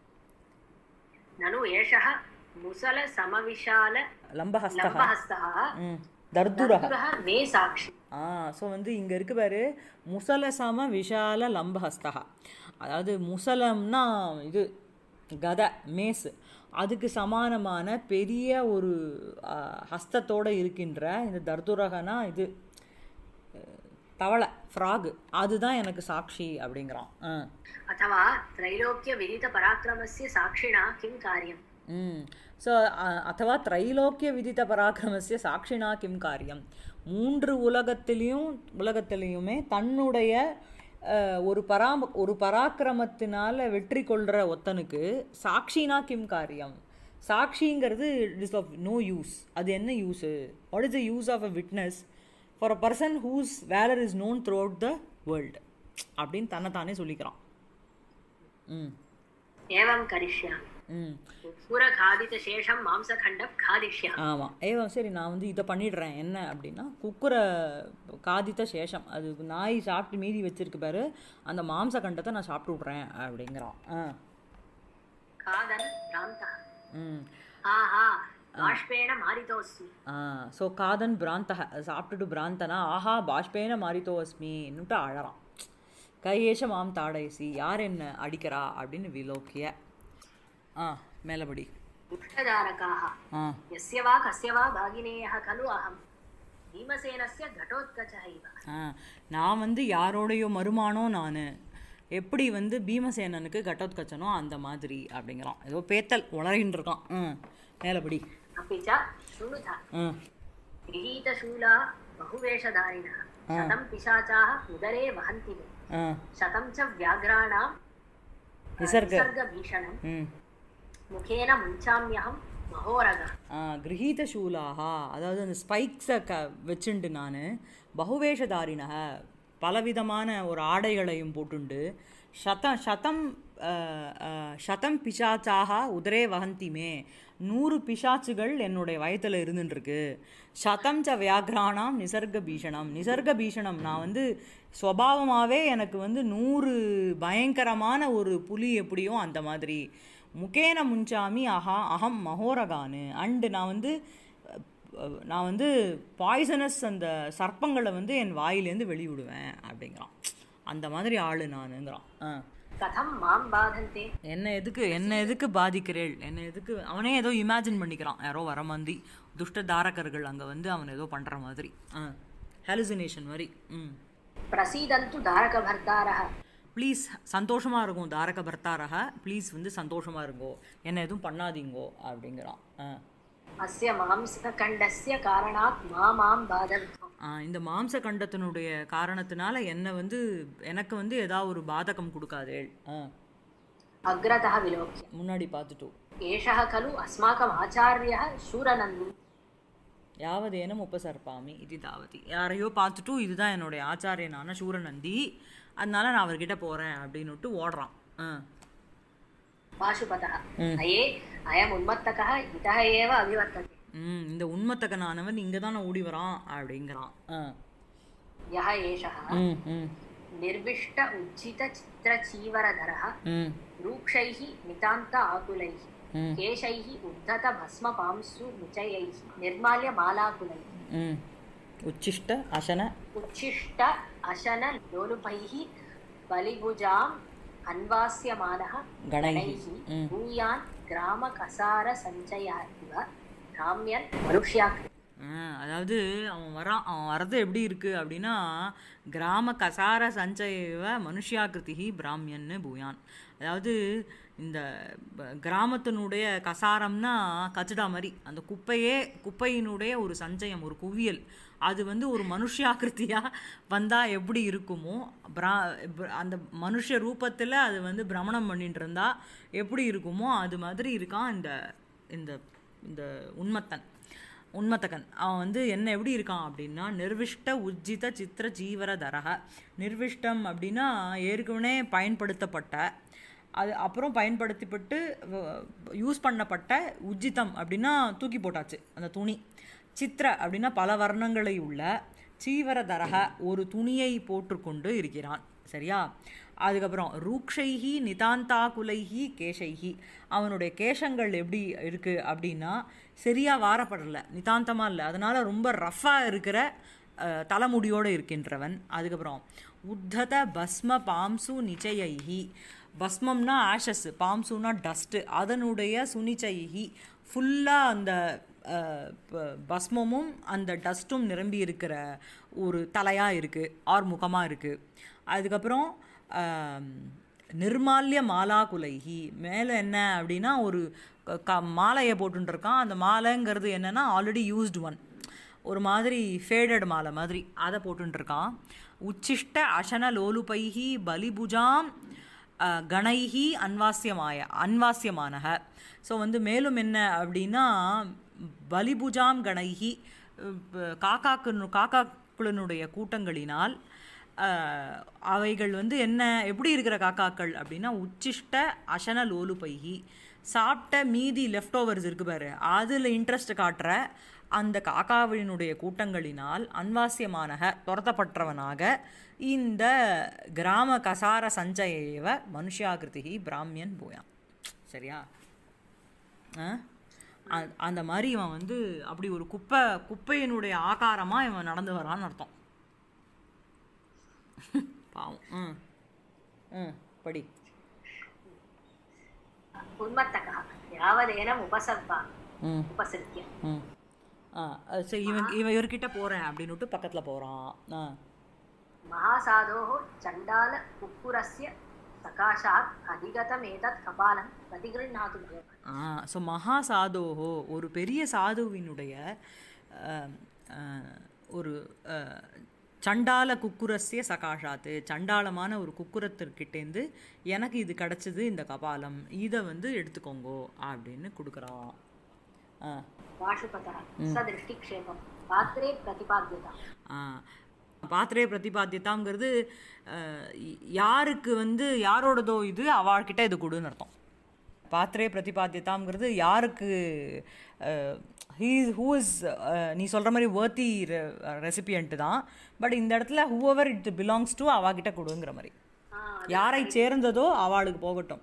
ननु एषः मुसलसमविशाल லம்பஹஸ்தகா लम्बहस्तः ம் தர்துரக पुरः मे साक्षी ஆ ஸோ வந்து இங்கே இருக்கு பாரு முசலசம விஷால லம்பஹஸ்தகா அதாவது முசலம்னா இது கதை மேஸ் அதுக்கு சமானமான பெரிய ஒரு ஆ, ஹஸ்தத்தோட இருக்கின்ற இந்த தர்துரகனா இது அஹ், தவளை ஃப்ராகு அதுதான் எனக்கு சாட்சி அப்படிங்கிறான் ஆ अथवा त्रैलोक्यविदितपराक्रमस्य साक्षिणा किं कार्यम् ம் ஸோ அத்தவா திரைலோக்கிய விதித்த பராக்கிரமசிய சாட்சினா கிம் காரியம் மூன்று உலகத்திலையும் உலகத்திலையுமே தன்னுடைய அஹ், ஒரு பராம ஒரு பராக்கிரமத்தினால வெற்றி கொள்கிற ஒத்தனுக்கு சாட்சினா கிம் காரியம் சாட்சிங்கிறது it is of no use அது என்ன use what is the use of a witness for a person whose valour is known throughout the world அப்படின்னு தன்னைத்தானே சொல்லிக்கிறான் ம் एवं करिष्यामि ம் पुरखादितशेषं मांसखण्डं खादिष्यामि ஆமாம் ஏவம் சரி நான் வந்து இதை பண்ணிடுறேன் என்ன அப்படின்னா குக்குரை காதித்த சேஷம் அது நாய் சாப்பிட்டு மீதி வச்சிருக்கு பாரு அந்த மாம்ச கண்டத்தை நான் சாப்பிட்டு விட்றேன் அப்படிங்கிறான் ஆ खादन् भ्रान्तः ம் आहा बाष्पेण मारितोऽस्मि ஆ ஸோ காதன் பிராந்தக சாப்பிட்டுட்டு பிராந்தனா ஆஹா பாஷ்பேன மாறித்தோ அஸ்மின்னுட்டு அழறான் கையேஷ மாம் தாடயசி யார் என்ன அடிக்கிறா அப்படின்னு விலோக்கிய ஆ மேலபடி दुष्टदारकाः ஆ यस्य वा कस्य वा भागिनेयः खलु अहं भीमसेनस्य घटोत्कचः इव ஆ நான் வந்து யாரோடையோ மருமானோ நான் எப்படி வந்து பீமசேனனுக்கு கட்டோத்கச்சனோ அந்த மாதிரி அப்படிங்கிறான் ஏதோ பேத்தல் உளறின்னு இருக்கான் ம் மேலபடி अपि च शृणुत ம் गृहीतशूला बहुवेषधारिणः शतं पिशाचाः उदरे वहन्ति मे ஆ शतं च व्याघ्राणां निसर्ग निसर्गभीषणं ம் मुखेन मुञ्चाम्यहं महोरगः ஆ, கிரகீத சூலாகா அதாவது அந்த ஸ்பைக்ஸை க வச்சுண்டு நான் பகுவேஷதாரினக பலவிதமான ஒரு ஆடைகளையும் போட்டுண்டு சதம் சதம் ஆ, ஆ, சதம் பிசாச்சாக உதரே வகந்திமே நூறு பிசாச்சுகள் என்னுடைய வயத்தில் இருந்துட்டுருக்கு சதம் ச வியாக்ராணாம் நிசர்க பீஷணம் நிசர்க பீஷணம் நான் வந்து ஸ்வபாவமாகவே எனக்கு வந்து நூறு பயங்கரமான ஒரு புலி எப்படியோ அந்த மாதிரி முகேன முஞ்சாமி அஹா அகம் மகோரகானு அண்டு நான் வந்து அஹ், நான் வந்து பாய்சனஸ் அந்த சர்ப்பங்களை வந்து என் வாயிலேருந்து வெளிவிடுவேன் அப்படிங்கிறான் அந்த மாதிரி ஆளு நானுங்கிறான் ஆ कथं मां बाधन्ते என்ன எதுக்கு என்ன எதுக்கு பாதிக்கிறேள் என்ன எதுக்கு அவனே ஏதோ இமேஜின் பண்ணிக்கிறான் யாரோ வர மாதிரி துஷ்ட தாரகர்கள் அங்கே வந்து அவன் ஏதோ பண்ணுற மாதிரி ஆ ஹாலுசினேஷன் மாதிரி ம் प्रसीदन्तु दारकभर्तारः ப்ளீஸ் சந்தோஷமாக இருக்கும் தாரக பர்த்தாரக ப்ளீஸ் வந்து சந்தோஷமாக இருங்கோ என்ன எதுவும் பண்ணாதீங்கோ அப்படிங்கிறான் ஆ अस्य मांसखण्डस्य कारणात् मा मां बाधविध्वम् ஆ, இந்த மாம்ச கண்டத்தினுடைய காரணத்தினால என்னை வந்து எனக்கு வந்து ஏதாவது ஒரு பாதகம் கொடுக்காதே ஆ अग्रतः विलोक्य முன்னாடி பார்த்துட்டோம் एषः खलु अस्माकम् आचार्यः शूरनन्दी யாவதேனம் உபசர்ப்பாமி இது தாவதி யாரையோ பார்த்துட்டு இதுதான் என்னுடைய ஆச்சாரியனான சூரநந்தி அதனால நான் அவர்கிட்ட போகிறேன் அப்படின்னுட்டு ஓடுறான் ஆ पाशुपतः अये अयम् उन्मत्तकः इतः एव अभिवर्तते ம் இந்த உண்மத்தக்கனானவன் இங்கே தானே ஓடி வரான் அப்படிங்கிறான் ஆ यः एषः ம் ம் निर्विष्ट उज्झितचित्रचीवरधरः ம் रूक्षैः नितान्त आकुलैः केशैः उद्धतभस्मपांसु मुचयैः निर्माल्यमालाकुलैः ம் உச்சிஷ்ட அசன उच्छिष्ट अशनलोलुपैः बलिभुजाम् अन्वास्यमानः गणैः गणैः भूयान् ग्रामकसारसञ्चयः इव भ्राम्यन् मनुष्याकृ ஆ, அதாவது அவன் வரான் அவன் வர்றது எப்படி இருக்கு அப்படின்னா கிராம கசார சஞ்சயவ மனுஷ்யாகிருதி பிராமியன்னு பூயான் அதாவது இந்த ப- கிராமத்தினுடைய கசாரம்னா கச்சடா மாதிரி அந்த குப்பையே குப்பையினுடைய ஒரு சஞ்சயம் ஒரு குவியல் அது வந்து ஒரு மனுஷ்யாகிருத்தியா வந்தா எப்படி இருக்குமோ பிரா ப- அந்த மனுஷ ரூபத்தில் அது வந்து பிரமணம் பண்ணிட்டு இருந்தா எப்படி இருக்குமோ அது மாதிரி இருக்கான் இந்த இந்த இந்த உண்மத்தன் உண்மத்தகன் அவன் வந்து என்ன எப்படி இருக்கான் அப்படின்னா நிர்விஷ்ட உஜ்ஜித சித்திர ஜீவர தரக நிர்விஷ்டம் அப்படின்னா ஏற்கனவே பயன்படுத்தப்பட்ட அது அப்புறம் பயன்படுத்தப்பட்டு யூஸ் பண்ணப்பட்ட உஜ்ஜிதம் அப்படின்னா தூக்கி போட்டாச்சு அந்த துணி சித்திர அப்படின்னா பல வர்ணங்களை உள்ள சீவர தரக ஒரு துணியை போட்டுக்கொண்டு இருக்கிறான் சரியா அதுக்கப்புறம் ரூக்ஷைஹி நிதாந்தாகுலைஹி கேஷைஹி அவனுடைய கேஷங்கள் எப்படி இருக்கு அப்படின்னா சரியா வாரப்படலை நிதாந்தமாக இல்லை அதனால ரொம்ப ரஃப்பாக இருக்கிற அஹ், தலைமுடியோடு இருக்கின்றவன் அதுக்கப்புறம் உத்தத பஸ்ம பாம்சு நிச்சயைஹி பஸ்மம்னா ஆஷஸ் பாம்சுனா டஸ்ட்டு அதனுடைய சுனிச்சைஹி ஃபுல்லாக அந்த அஹ், ப- பஸ்மமும் அந்த டஸ்ட்டும் நிரம்பி இருக்கிற ஒரு தலையாக இருக்குது ஆர் முகமாக இருக்குது அதுக்கப்புறம் ஆம், நிர்மால்ய மாலா குலைஹி மேலே என்ன அப்படின்னா ஒரு க- க மாலையை போட்டுருக்கான் அந்த மாலைங்கிறது என்னென்னா ஆல்ரெடி யூஸ்டு ஒன் ஒரு மாதிரி ஃபேடட் மாலை மாதிரி அதை போட்டுருக்கான் உச்சிஷ்ட அசன லோலுபைஹி பலிபுஜாம் அஹ், கணைஹி அன்வாசியமாய அன்வாசியமானக ஸோ வந்து மேலும் என்ன அப்படின்னா பலிபுஜாம் கணைஹி அஹ், காக்காக்கு காக்காக்களினுடைய கூட்டங்களினால் அஹ், அவைகள் வந்து என்ன எப்படி இருக்கிற காக்காக்கள் அப்படின்னா உச்சிஷ்ட அசன லோலுபைகி சாப்பிட்ட மீதி லெஃப்ட் ஓவர்ஸ் இருக்கு பாரு அதில் இன்ட்ரெஸ்ட் காட்டுற அந்த காக்காவினுடைய கூட்டங்களினால் அன்வாசியமானக துரத்தப்பட்டவனாக இந்த கிராம கசார சஞ்சயவ மனுஷாகிருதி பிராமியன் போயான் சரியா ஆ? அ- அந்த மாதிரி இவன் வந்து அப்படி ஒரு குப்பை குப்பையினுடைய ஆகாரமாக இவன் நடந்து வரான்னு அர்த்தம் பாவம் ம் ம் படி उन्मत्तकः यावदेनम् उपसर्पामि ம் उपसृत्य ம் ஆ அது சரி இவன் இவன் இவர்கிட்ட போகிறேன் அப்படின்னுட்டு பக்கத்தில் போகிறான் ஆ महासाधोः चण्डालकुक्कुरस्य सकाशात् अधिगतमेतत् कपालं प्रतिगृह्णातु भगवान् ஆ ஸோ மகா சாதோஹோ ஒரு பெரிய சாதுவினுடைய அஹ், அஹ், ஒரு அஹ், சண்டால குக்குரஸ்ய சகாஷாத்து சண்டாளமான ஒரு குக்குரத்திற்கிட்டேருந்து எனக்கு இது கிடச்சிது இந்த கபாலம் இதை வந்து எடுத்துக்கோங்கோ அப்படின்னு கொடுக்குறான் ஆ वाशुपतः स दृष्टिक्षेपं पात्रे प्रतिपाद्यता ஆ, பாத்திரே பிரதிபாத்தியதாங்கிறது அஹ், யாருக்கு வந்து யாரோடதோ இது அவள்கிட்ட இது கொடுன்னு அர்த்தம் பாத்திரே பிரதிபாத்தியதாங்கிறது யாருக்கு ஹீ ஹூ இஸ் நீ சொல்கிற மாதிரி வேர்த்தி ரெசிபியன்ட்டு தான் பட் இந்த இடத்துல ஹூவர் இட் பிலாங்ஸ் டு அவகிட்ட கொடுங்கிற மாதிரி யாரை சேர்ந்ததோ அவளுக்கு போகட்டும்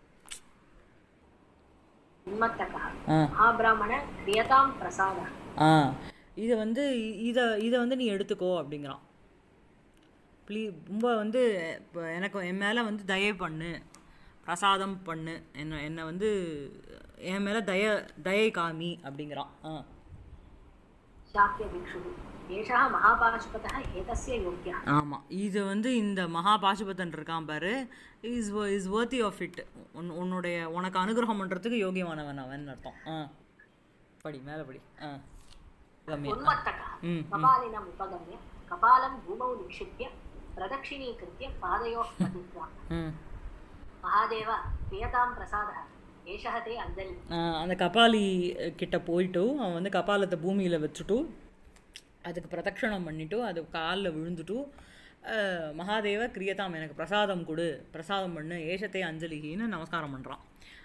उन्मत्तकः ஆ महाब्राह्मण क्रियतां प्रसादः ஆ இதை வந்து இதை இதை வந்து நீ எடுத்துக்கோ அப்படிங்கிறான் ப்ளீ ரொம்ப வந்து இப்போ எனக்கு என் மேலே வந்து தயவு பண்ணு பிரசாதம் பண்ணு என்ன என்னை வந்து என் மேலே தய தயை காமி அப்படிங்கிறான் ஆ शाक्यभिक्षुः एषः महापाशुपतः एतस्य योग्यः ஆமாம் இது வந்து இந்த மகா பாசுபதன் இருக்கான் பாரு is is worthy of it உன் உன்னுடைய உனக்கு அனுகிரகம் பண்ணுறதுக்கு யோகியமானவன் அவன் அர்த்தம் ஆ படி மேலே படி ஆ கம்மியா उन्मत्तकः ம், कपालिनम् उपगम्य कपालं भूमौ निक्षिप्य प्रदक्षिणीकृत्य पादयोः पतित्वा ம் महादेव प्रियतां प्रसादः एषः ते अञ्जलिः ஆ, அந்த கபாலி அஹ், கிட்ட போயிட்டு அவன் வந்து கபாலத்தை பூமியில் வச்சுட்டு அதுக்கு பிரதட்சணம் பண்ணிட்டு அது காலில் விழுந்துட்டு அஹ், மகாதேவ கிரியதாம் எனக்கு பிரசாதம் கொடு பிரசாதம் பண்ணு ஏஷத்தை அஞ்சலிகின்னு நமஸ்காரம் பண்ணுறான்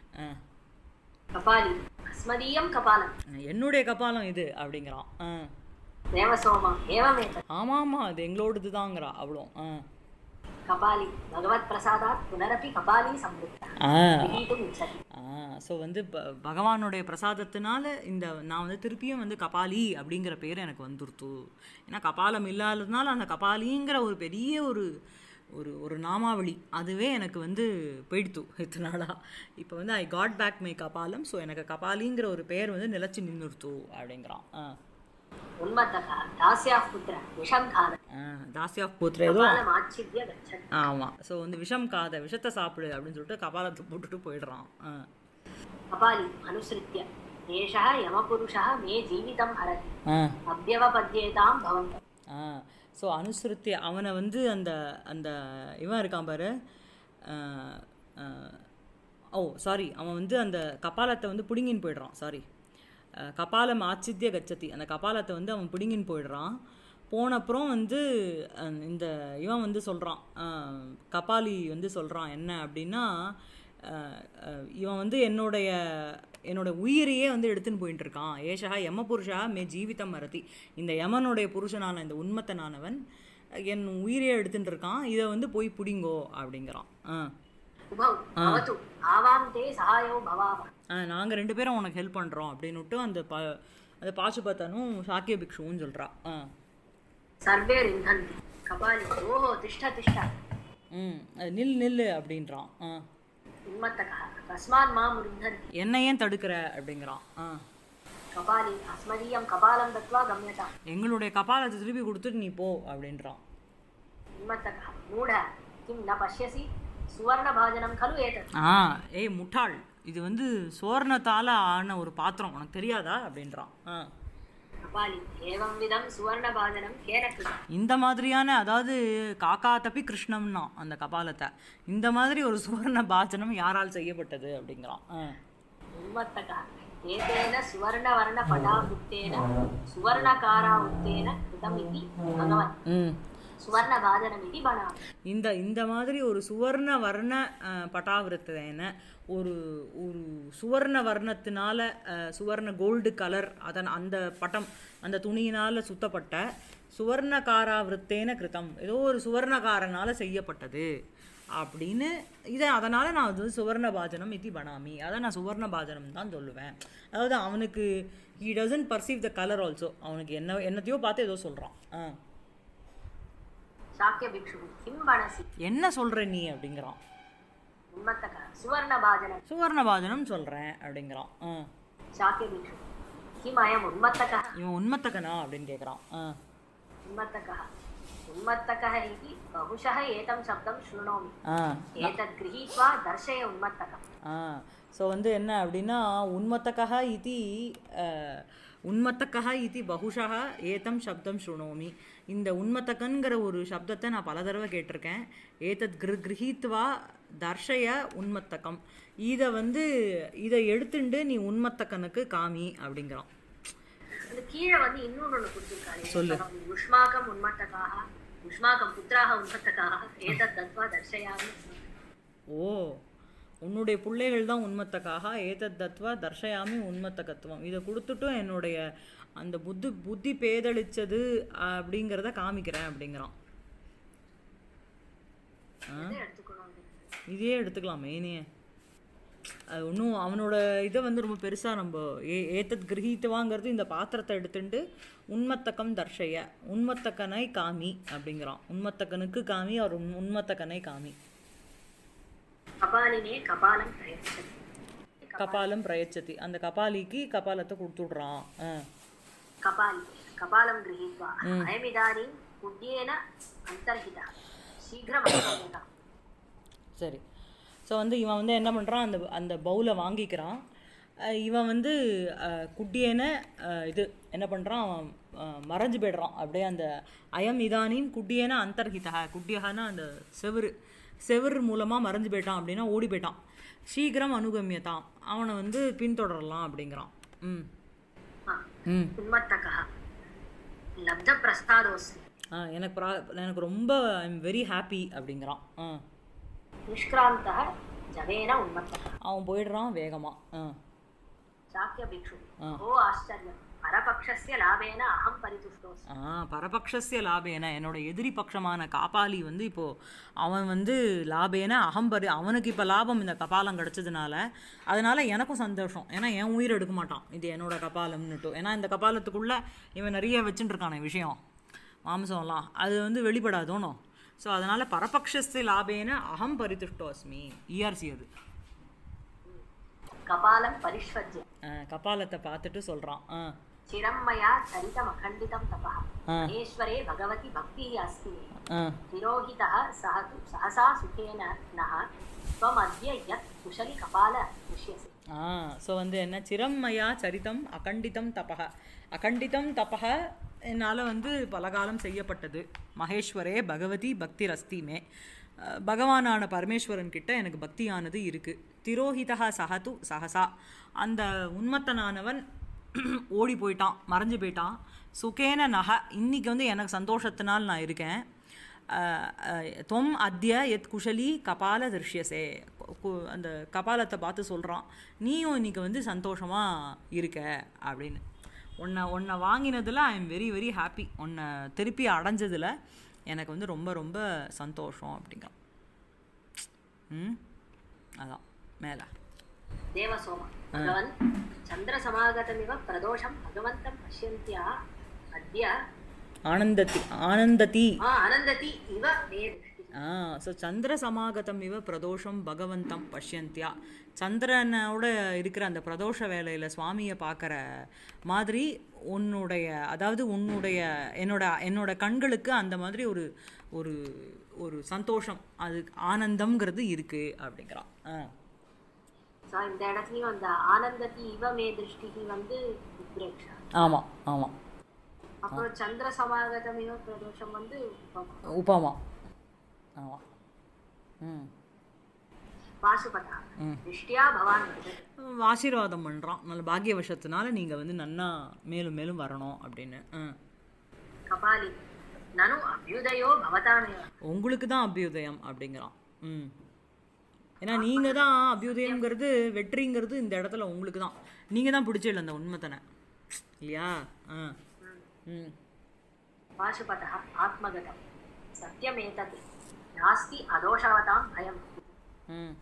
कपाली अस्मदीयं कपालं என்னுடைய கபாலம் இது அப்படிங்கிறான் ஆ देवसोम एवमेतत् ஆமாம் அது எங்களோடது தாங்கிறா அவ்வளோ ஆ कपाली भगवत्प्रसादात् पुनरपि कपाली संवृत्ता ஆ गृहीतुम् इच्छति ஸோ வந்து ப- பகவானுடைய பிரசாதத்தினால இந்த நான் வந்து திருப்பியும் வந்து கபாலி அப்படிங்கிற பேர் எனக்கு வந்துருத்து ஏன்னா கபாலம் இல்லாததுனால அந்த கபாலிங்கிற ஒரு பெரிய ஒரு ஒரு ஒரு நாமாவளி அதுவே எனக்கு வந்து போயிடுத்து இத்தனை நாளாக இப்போ வந்து ஐ காட் பேக் மை கபாலம் ஸோ எனக்கு கபாலிங்கிற ஒரு பேர் வந்து நிலச்சி நின்றுத்து அப்படிங்கிறான் ஆ उन्मत्तकः दास्याः पुत्र विषं खाद ஆ தாசியா போத்துற ஏதோ कपालमाच्छिद्य गच्छति ஆமாம் ஸோ வந்து விஷம் காத விஷத்தை சாப்பிடு அப்படின்னு சொல்லிட்டு கபாலத்தை போட்டுட்டு போயிடுறான் ஆ कपाली अनुसृत्य एषः यमपुरुषः मे जीवितं हरति ஆ अभ्यवपद्येतां भवन्तम् ஆ ஸோ அனுசருத்தி அவனை வந்து அந்த அந்த இவன் இருக்கான் பாரு ஆ, ஆ, ஓ சாரி அவன் வந்து அந்த கபாலத்தை வந்து பிடுங்கின்னு போயிடுறான் சாரி கபாலம் ஆச்சித்ய கச்சதி அந்த கபாலத்தை வந்து அவன் பிடுங்கின்னு போயிடுறான் போனப்புறம் வந்து அஹ், இந்த இவன் வந்து சொல்கிறான் கபாலி வந்து சொல்கிறான் என்ன அப்படின்னா அஹ், அஹ், இவன் வந்து என்னுடைய என்னோட உயிரையே வந்து எடுத்துன்னு போயிட்டு இருக்கான் ஏஷா யம புருஷா மே ஜீவிதம் மரதி இந்த யமனுடைய புருஷனான இந்த உண்மத்தனானவன் என் உயிரையே எடுத்துட்டு இருக்கான் இதை வந்து போய் பிடிங்கோ அப்படிங்கிறான் ஆ उभौ भवतु आवां ते सहायो भवामः நாங்கள் ரெண்டு பேரும் உனக்கு ஹெல்ப் பண்ணுறோம் அப்படின்னுட்டு அந்த பா அந்த பாசுபத்தனும் சாக்கிய பிக்ஷுவும் சொல்கிறா ஆ सर्वे रुन्धन्ति कपाली ओहो तिष्ठ तिष्ठ ம் அது நில் நில்லு அப்படின்றான் ஆ उन्मत्तकः कस्मात् मां रुन्धन्ति என்னை ஏன் தடுக்கிற அப்படிங்கிறான் ஆ कपाली अस्मदीयं कपालं दत्त्वा गम्यताम् எங்களுடைய கபாலத்தை திருப்பி கொடுத்துட்டு நீ போ அப்படின்றான் उन्मत्तकः मूढ किं न पश्यसि सुवर्णभाजनं खलु एतत् ஆ ஏய் முட்டாள் இது வந்து சுவர்ணத்தால் ஆன ஒரு பாத்திரம் உனக்கு தெரியாதா அப்படின்றான் ஆ कपाली एवंविधं सुवर्णभाजनं केन कृतम् இந்த மாதிரியான அதாவது காக்கா தப்பி கிருஷ்ணம்னா அந்த கபாலத்தை இந்த மாதிரி ஒரு சுவர்ண பாச்சனம் யாரால் செய்யப்பட்டது அப்படிங்கிறான் ஆ उन्मत्तकः एतेन सुवर्णवर्णपटावृत्तेन सुवर्णकारावृत्तेन कृतमिति भगवन् ம் सुवर्णभाजनमिति बनामि இந்த இந்த மாதிரி ஒரு சுவர்ண வர்ண அஹ், பட்டாவிரத்தேன ஒரு ஒரு சுவர்ண வர்ணத்தினால அஹ், சுவர்ண கோல்டு கலர் அதன் அந்த பட்டம் அந்த துணியினால் சுத்தப்பட்ட சுவர்ணகாராவிருத்தேன கிருதம் ஏதோ ஒரு சுவர்ணகாரனால செய்யப்பட்டது அப்படின்னு இதை அதனால் நான் வந்து சுவர்ண பாஜனம் இத்தி பனாமி அதை நான் சுவர்ண பாஜனம் தான் சொல்லுவேன் அதாவது அவனுக்கு he doesn't perceive the colour also அவனுக்கு என்ன என்னத்தையோ பார்த்து ஏதோ சொல்கிறான் ஆ शाक्यभिक्षुः किं बनसि என்ன சொல்கிற நீ அப்படிங்கிறான் उन्मत्तकः सुवर्णभाजनं சுவர்ணபாஜனம் சொல்கிறேன் அப்படிங்கிறான் ஆ शाक्यभिक्षुः किम् अयम् उन्मत्तकः இவன் உண்மத்தக்கனா அப்படின்னு கேட்குறான் ஆ उन्मत्तकः उन्मत्तकः इति बहुशः एतं शब्दं शृणोमि ஆ एतत् गृहीत्वा दर्शय उन्मत्तकम् ஆ ஸோ வந்து என்ன அப்படின்னா உன்மத்தகா இது உன்மத்தகா இது பகுஷா ஏதம் சப்தம் சுணோமி இந்த உன்மத்தகன்கிற ஒரு சப்தத்தை நான் பல தடவை கேட்டிருக்கேன் ஏதத் கிரு கிரகித்வா தர்ஷய உன்மத்தகம் இதை வந்து இதை எடுத்துண்டு நீ உன்மத்தகனுக்கு காமி அப்படிங்கிறான் அந்த கீழே வந்து இன்னொன்று ஒன்று கொடுத்துருக்காரு சொல்லு. யுஷ்மாக்கம் உன்மத்தகாக யுஷ்மாக்கம் புத்திராக உன்மத்தகாக ஏதத் தத்வா தர்ஷயாமி ஓ உன்னுடைய பிள்ளைகள் தான் உண்மத்தக்காக ஏதத் தத்வா தர்ஷயாமி உண்மத்தகத்துவம் இதை கொடுத்துட்டும் என்னுடைய அந்த புத்தி புத்தி பேதளிச்சது அப்படிங்கிறத காமிக்கிறேன் அப்படிங்கிறான் எதை எடுத்துக்கணும் அது? இதே எடுத்துக்கலாம் மெயினே அது ஒன்றும் அவனோட இதை வந்து ரொம்ப பெருசாக நம்ம ஏ ஏத்தத் கிரகித்துவாங்கிறது இந்த பாத்திரத்தை எடுத்துட்டு உண்மத்தக்கம் தர்ஷய உண்மத்தக்கனை காமி அப்படிங்கிறான் உண்மத்தக்கனுக்கு காமி அவர் உண் உண்மத்தக்கனை காமி கபாலினே கபாலம் பிரயச்சதி கபாலம் பிரயச்சதி அந்த கபாலிக்கு கபாலத்தை கொடுத்துடுறான் ஆ கபாலி कपालं गृहीत्वा अयमिदानीं कुड्येन अन्तर्हितः शीघ्रमनुगम्यताम् சரி ஸோ வந்து இவன் வந்து என்ன பண்ணுறான் அந்த அந்த பவுலை வாங்கிக்கிறான் அஹ் இவன் வந்து அஹ், குட்டியேன அஹ், இது என்ன பண்ணுறான் அவன் அஹ், மறைஞ்சு போய்டுறான் அப்படியே அந்த அயம் இதானின் குட்டியேன அந்தர்ஹிதா குட்டியகனா அந்த செவுரு செவுரு மூலமாக மறைஞ்சு போயிட்டான் அப்படின்னா ஓடி போயிட்டான் சீக்கிரம் அனுகமியதான் அவனை வந்து பின்தொடரலாம் அப்படிங்கிறான் ம் हा, ம் उन्मत्तकः लब्धप्रसादोऽस्मि ஆ எனக்கு ப்ரா எனக்கு ரொம்ப ஐ எம் வெரி ஹாப்பி அப்படிங்கிறான் ஆ निष्क्रान्तः जवेन उन्मत्तकः அவன் போயிடுறான் வேகமாக ஆ चाक्यभिक्षु हा. ओ आश्चर्यम् परपक्षस्य लाभेन अहं परितुष्टोऽस्मि ஆ பரபக்ஷஸ்ய லாபேன என்னோட எதிரி பட்சமான காப்பாளி வந்து இப்போ அவன் வந்து லாபேன அகம்பரி அவனுக்கு இப்போ லாபம் இந்த கபாலம் கிடச்சதுனால அதனால எனக்கும் சந்தோஷம் ஏன்னா என் உயிர் எடுக்க மாட்டான் இது என்னோட கபாலம்னுட்டு ஏன்னா இந்த கபாலத்துக்குள்ள இவன் நிறைய வச்சுட்டு இருக்கானே விஷயம் மாம்சம்லாம் அது வந்து வெளிப்படாதோனோ ஸோ அதனால பரபக்ஷஸ்ய லாபேன அகம் பரிதுஷ்டோஸ்மி இஆர்சி அது कपालं परिष्वज्य ஆ, கபாலத்தை பார்த்துட்டு சொல்கிறான் ஆ चिरं मया चरितमखण्डितं तपः हा. महेश्वरे भगवति भक्तिः अस्ति मे ஆ तिरोहितः सः तु सहसा सुखेन नः त्वमद्य यत् कुशलि कपाल दृश्यसे ஆ ஸோ வந்து என்ன சிரம்மயா சரிதம் அகண்டிதம் தபக அகண்டிதம் தபக என்னால் வந்து பலகாலம் செய்யப்பட்டது மகேஸ்வரே பகவதி பக்தி ரஸ்திமே அஹ், பகவானான பரமேஸ்வரன் கிட்ட எனக்கு பக்தியானது இருக்கு திரோஹிதா சஹது சஹசா அந்த உன்மத்தனானவன் ஓடி போயிட்டான் மறைஞ்சு போயிட்டான் சுகேன நக இன்னைக்கு வந்து எனக்கு சந்தோஷத்தினால் நான் இருக்கேன் அஹ், அஹ், தொம் அத்ய எத் குஷலி கபால திருஷ்யசே கு- கு- அந்த கபாலத்தை பார்த்து சொல்கிறான் நீயும் இன்னைக்கு வந்து சந்தோஷமாக இருக்க அப்படின்னு உன்னை உன்னை வாங்கினதில் I am very very happy உன்னை திருப்பி அடைஞ்சதில் எனக்கு வந்து ரொம்ப ரொம்ப சந்தோஷம் அப்படிங்கிறான் ம் அதான் மேலே देवसोम भगवन् चन्द्रसमागतमिव प्रदोषं भगवन्तं पश्यन्त्या अद्य ஆனந்தத்தி ஆனந்ததி आ आनन्दति इव मे दृष्टिः ஆ ஸோ சந்திர சமாகதம் இவ பிரதோஷம் பகவந்தம் பஷ்யந்தியா சந்திரனோட இருக்கிற அந்த பிரதோஷ வேலையில் சுவாமியை பார்க்குற மாதிரி உன்னுடைய அதாவது உன்னுடைய என்னோட என்னோட கண்களுக்கு அந்த மாதிரி ஒரு ஒரு ஒரு சந்தோஷம் அது ஆனந்தம்ங்கிறது இருக்கு அப்படிங்கிறான் ஆ ஸோ இந்த இடத்துலையும் அந்த ஆனந்தத்தி இவ மே திருஷ்டிக்கு வந்து உத்ரேக்ஷா ஆமாம் ஆமாம் அப்புறம் சந்திர சமாகதம் இவ பிரதோஷம் வந்து உபமா. உபமா ஆமாம் ம் பாசுபதா திருஷ்டியா பவான் வருது ஆசீர்வாதம் பண்ணுறான் நல்ல பாக்கியவசத்தினால நீங்கள் வந்து நன்னா மேலும் மேலும் வரணும் அப்படின்னு ஆ கபாலி நனு அபியுதயோ பவதாமேவ உங்களுக்கு தான் அபியுதயம் அப்படிங்கிறான் ம் ஏன்னா நீங்கள் தான் அபியுதயம்ங்கிறது வெற்றிங்கிறது இந்த இடத்துல உங்களுக்கு தான் நீங்கள் தான் பிடிச்சிடல அந்த உண்மைத்தனை இல்லையா ஆ ம் பாசுபதः ஆத்மகதம் சத்யமேதத் நாஸ்தி அதோஷவதாம் பயம் ம்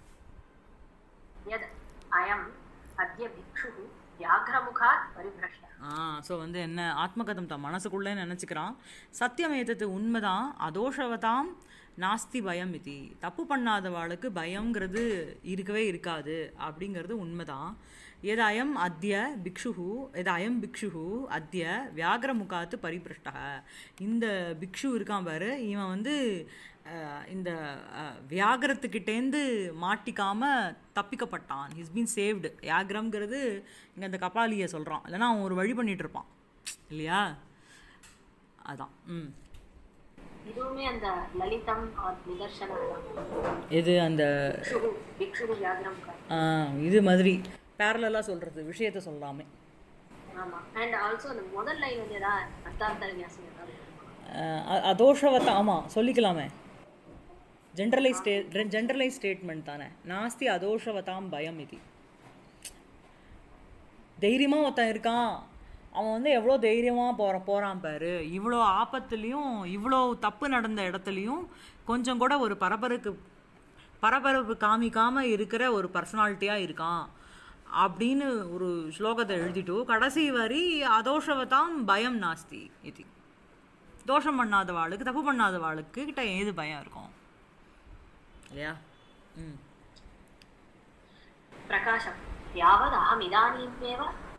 யத் அயம் அத்ய பிக்ஷுः வியாघ्रमुखात् பரிபிரஷ்டः ஆ ஸோ வந்து என்ன ஆத்மகதம் தான் மனசுக்குள்ளே நினச்சிக்கிறான் சத்தியம் ஏத்தது உண்மைதான் அதோஷவதாம் நாஸ்தி பயம் இது தப்பு பண்ணாதவாளுக்கு பயம்ங்கிறது இருக்கவே இருக்காது அப்படிங்கிறது உண்மைதான் எது அயம் அத்ய பிக்ஷுஹு எது அயம் பிக்ஷுஹு அத்ய வியாகரமுகாத்து பரிபிருஷ்டக இந்த பிக்ஷு இருக்கான் பாரு இவன் வந்து அஹ், இந்த அஹ், வியாகரத்துக்கிட்டேந்து மாட்டிக்காம தப்பிக்கப்பட்டான் ஹிஸ் பீன் சேவ்டு வியாகரம்ங்கிறது இங்கே அந்த கபாலியை சொல்கிறான் இல்லைன்னா அவன் ஒரு வழி பண்ணிட்டு இருப்பான் இல்லையா அதான் ம் இதுவுமே அந்த லலிதம் or நிதர்சனம் தான் இது அந்த பிக்ஷுः பிக்ஷுः வியாघ्रमुखात् ஆ, இது மாதிரி பேரலாக சொல்கிறது விஷயத்தை சொல்லாமே ஆமா அண்ட் ஆல்சோ அந்த முதல் லைன் வந்து ஏதாவது அர்த்தாந்தர வியாசம் ஏதாவது அஹ், அ- அதோஷவத்த ஆமாம் சொல்லிக்கலாமே ஜென்ரலைஸ் ஸ்டே ஜென்ரலைஸ் ஸ்டேட்மெண்ட் தானே நாஸ்தி அதோஷவதாம் பயம் இது தைரியமாக ஒருத்தன் இருக்கான் அவன் வந்து எவ்வளோ தைரியமாக போகிற போகிறான் பாரு இவ்வளோ ஆபத்துலேயும் இவ்வளோ தப்பு நடந்த இடத்துலையும் கொஞ்சம் கூட ஒரு பரபரப்பு பரபரப்பு காமிக்காம இருக்கிற ஒரு பர்சனாலிட்டியாக இருக்கான் அப்படின்னு ஒரு ஸ்லோகத்தை எழுதிட்டு கடைசி வரி அதோஷவதாம் பயம் நாஸ்தி இது தோஷம் பண்ணாதவாளுக்கு தப்பு பண்ணாதவாளுக்கு கிட்ட ஏது பயம் இருக்கும் இல்லையா ம் प्रकाशं यावद् अहम् इदानीमेव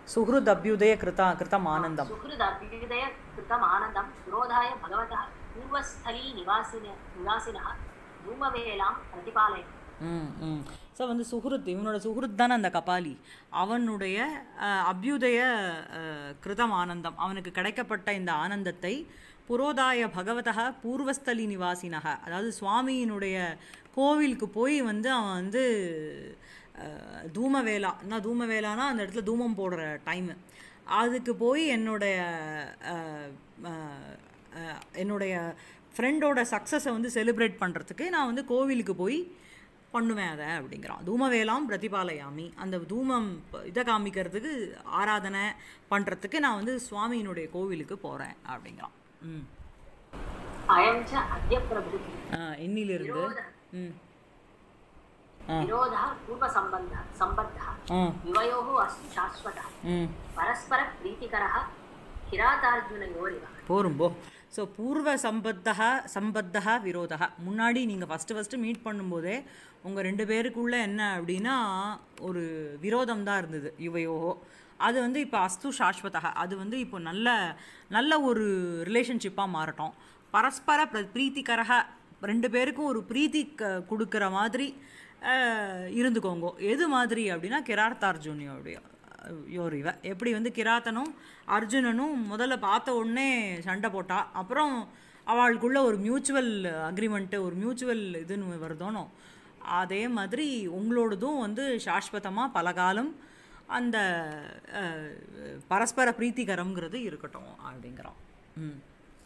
சுஹ்ருத் அபியுதய கிருதா கிருதம் ஆனந்தம் सुहृदभ्युदय कृतम् आनन्दं विरोधाय भगवतः पूर्वस्थली निवासिन निवासिनः धूमवेलां प्रतिपालय ம் ம் ஸோ வந்து சுஹ்ருத் இவனோட சுஹ்ருத் தானே அந்த கபாலி அவனுடைய அஹ், அபியுதய அஹ், கிருதம் ஆனந்தம் அவனுக்கு கிடைக்கப்பட்ட இந்த ஆனந்தத்தை புரோதாய பகவதः பூர்வஸ்தலி நிவாசினக அதாவது சுவாமியினுடைய கோவிலுக்கு போய் வந்து அவன் வந்து அஹ், தூமவேலா என்ன தூமவேலானா அந்த இடத்துல தூமம் போடுற டைமு அதுக்கு போய் என்னுடைய அஹ், அஹ், அஹ், என்னுடைய ஃப்ரெண்டோட சக்ஸஸை வந்து செலிப்ரேட் பண்ணுறதுக்கு நான் வந்து கோவிலுக்கு போய் பண்ணுவேன் அதை அப்படிங்கிறான் தூமவேலாம் பிரதிபாலயாமி அந்த தூமம் ப- இதை காமிக்கிறதுக்கு ஆராதனை பண்ணுறதுக்கு நான் வந்து சுவாமியினுடைய கோவிலுக்கு போகிறேன் அப்படிங்கிறான் ம் अयं च अद्य प्रभृतिः ஆ, எண்ணிலிருந்து ம் ஆ विरोधः पूर्वसम्बन्धः सम्बद्धः ஆ युवयोः अस्तु शाश्वतः ம் परस्परप्रीतिकरः किरातार्जुनयोरिव போரும் போ ஸோ பூர்வ சம்பத்தா சம்பத்தா விரோதா முன்னாடி நீங்கள் ஃபஸ்ட்டு ஃபஸ்ட்டு மீட் பண்ணும்போதே உங்கள் ரெண்டு பேருக்குள்ளே என்ன அப்படின்னா ஒரு விரோதம் தான் இருந்தது இவையோகோ அது வந்து இப்போ அஸ்து சாஸ்வதா அது வந்து இப்போ நல்ல நல்ல ஒரு ரிலேஷன்ஷிப்பாக மாறட்டும் பரஸ்பர பிர- பிரீத்திகரக ரெண்டு பேருக்கும் ஒரு பிரீத்தி க- கொடுக்குற மாதிரி அஹ், இருந்துக்கோங்க எது மாதிரி அப்படின்னா கிரார்த்தார்ஜுனியோடைய யோர் இவ எப்படி வந்து கிராத்தனும் அர்ஜுனனும் முதல்ல பார்த்த உடனே சண்டை போட்டா அப்புறம் அவளுக்குள்ள ஒரு மியூச்சுவல் அக்ரிமெண்ட்டு ஒரு மியூச்சுவல் இதுன்னு வருதோனோ அதே மாதிரி உங்களோடதும் வந்து சாஸ்வதமாக பலகாலம் அந்த அஹ், பரஸ்பர பிரீத்திகரம்ங்கிறது இருக்கட்டும் அப்படிங்கிறான் ம்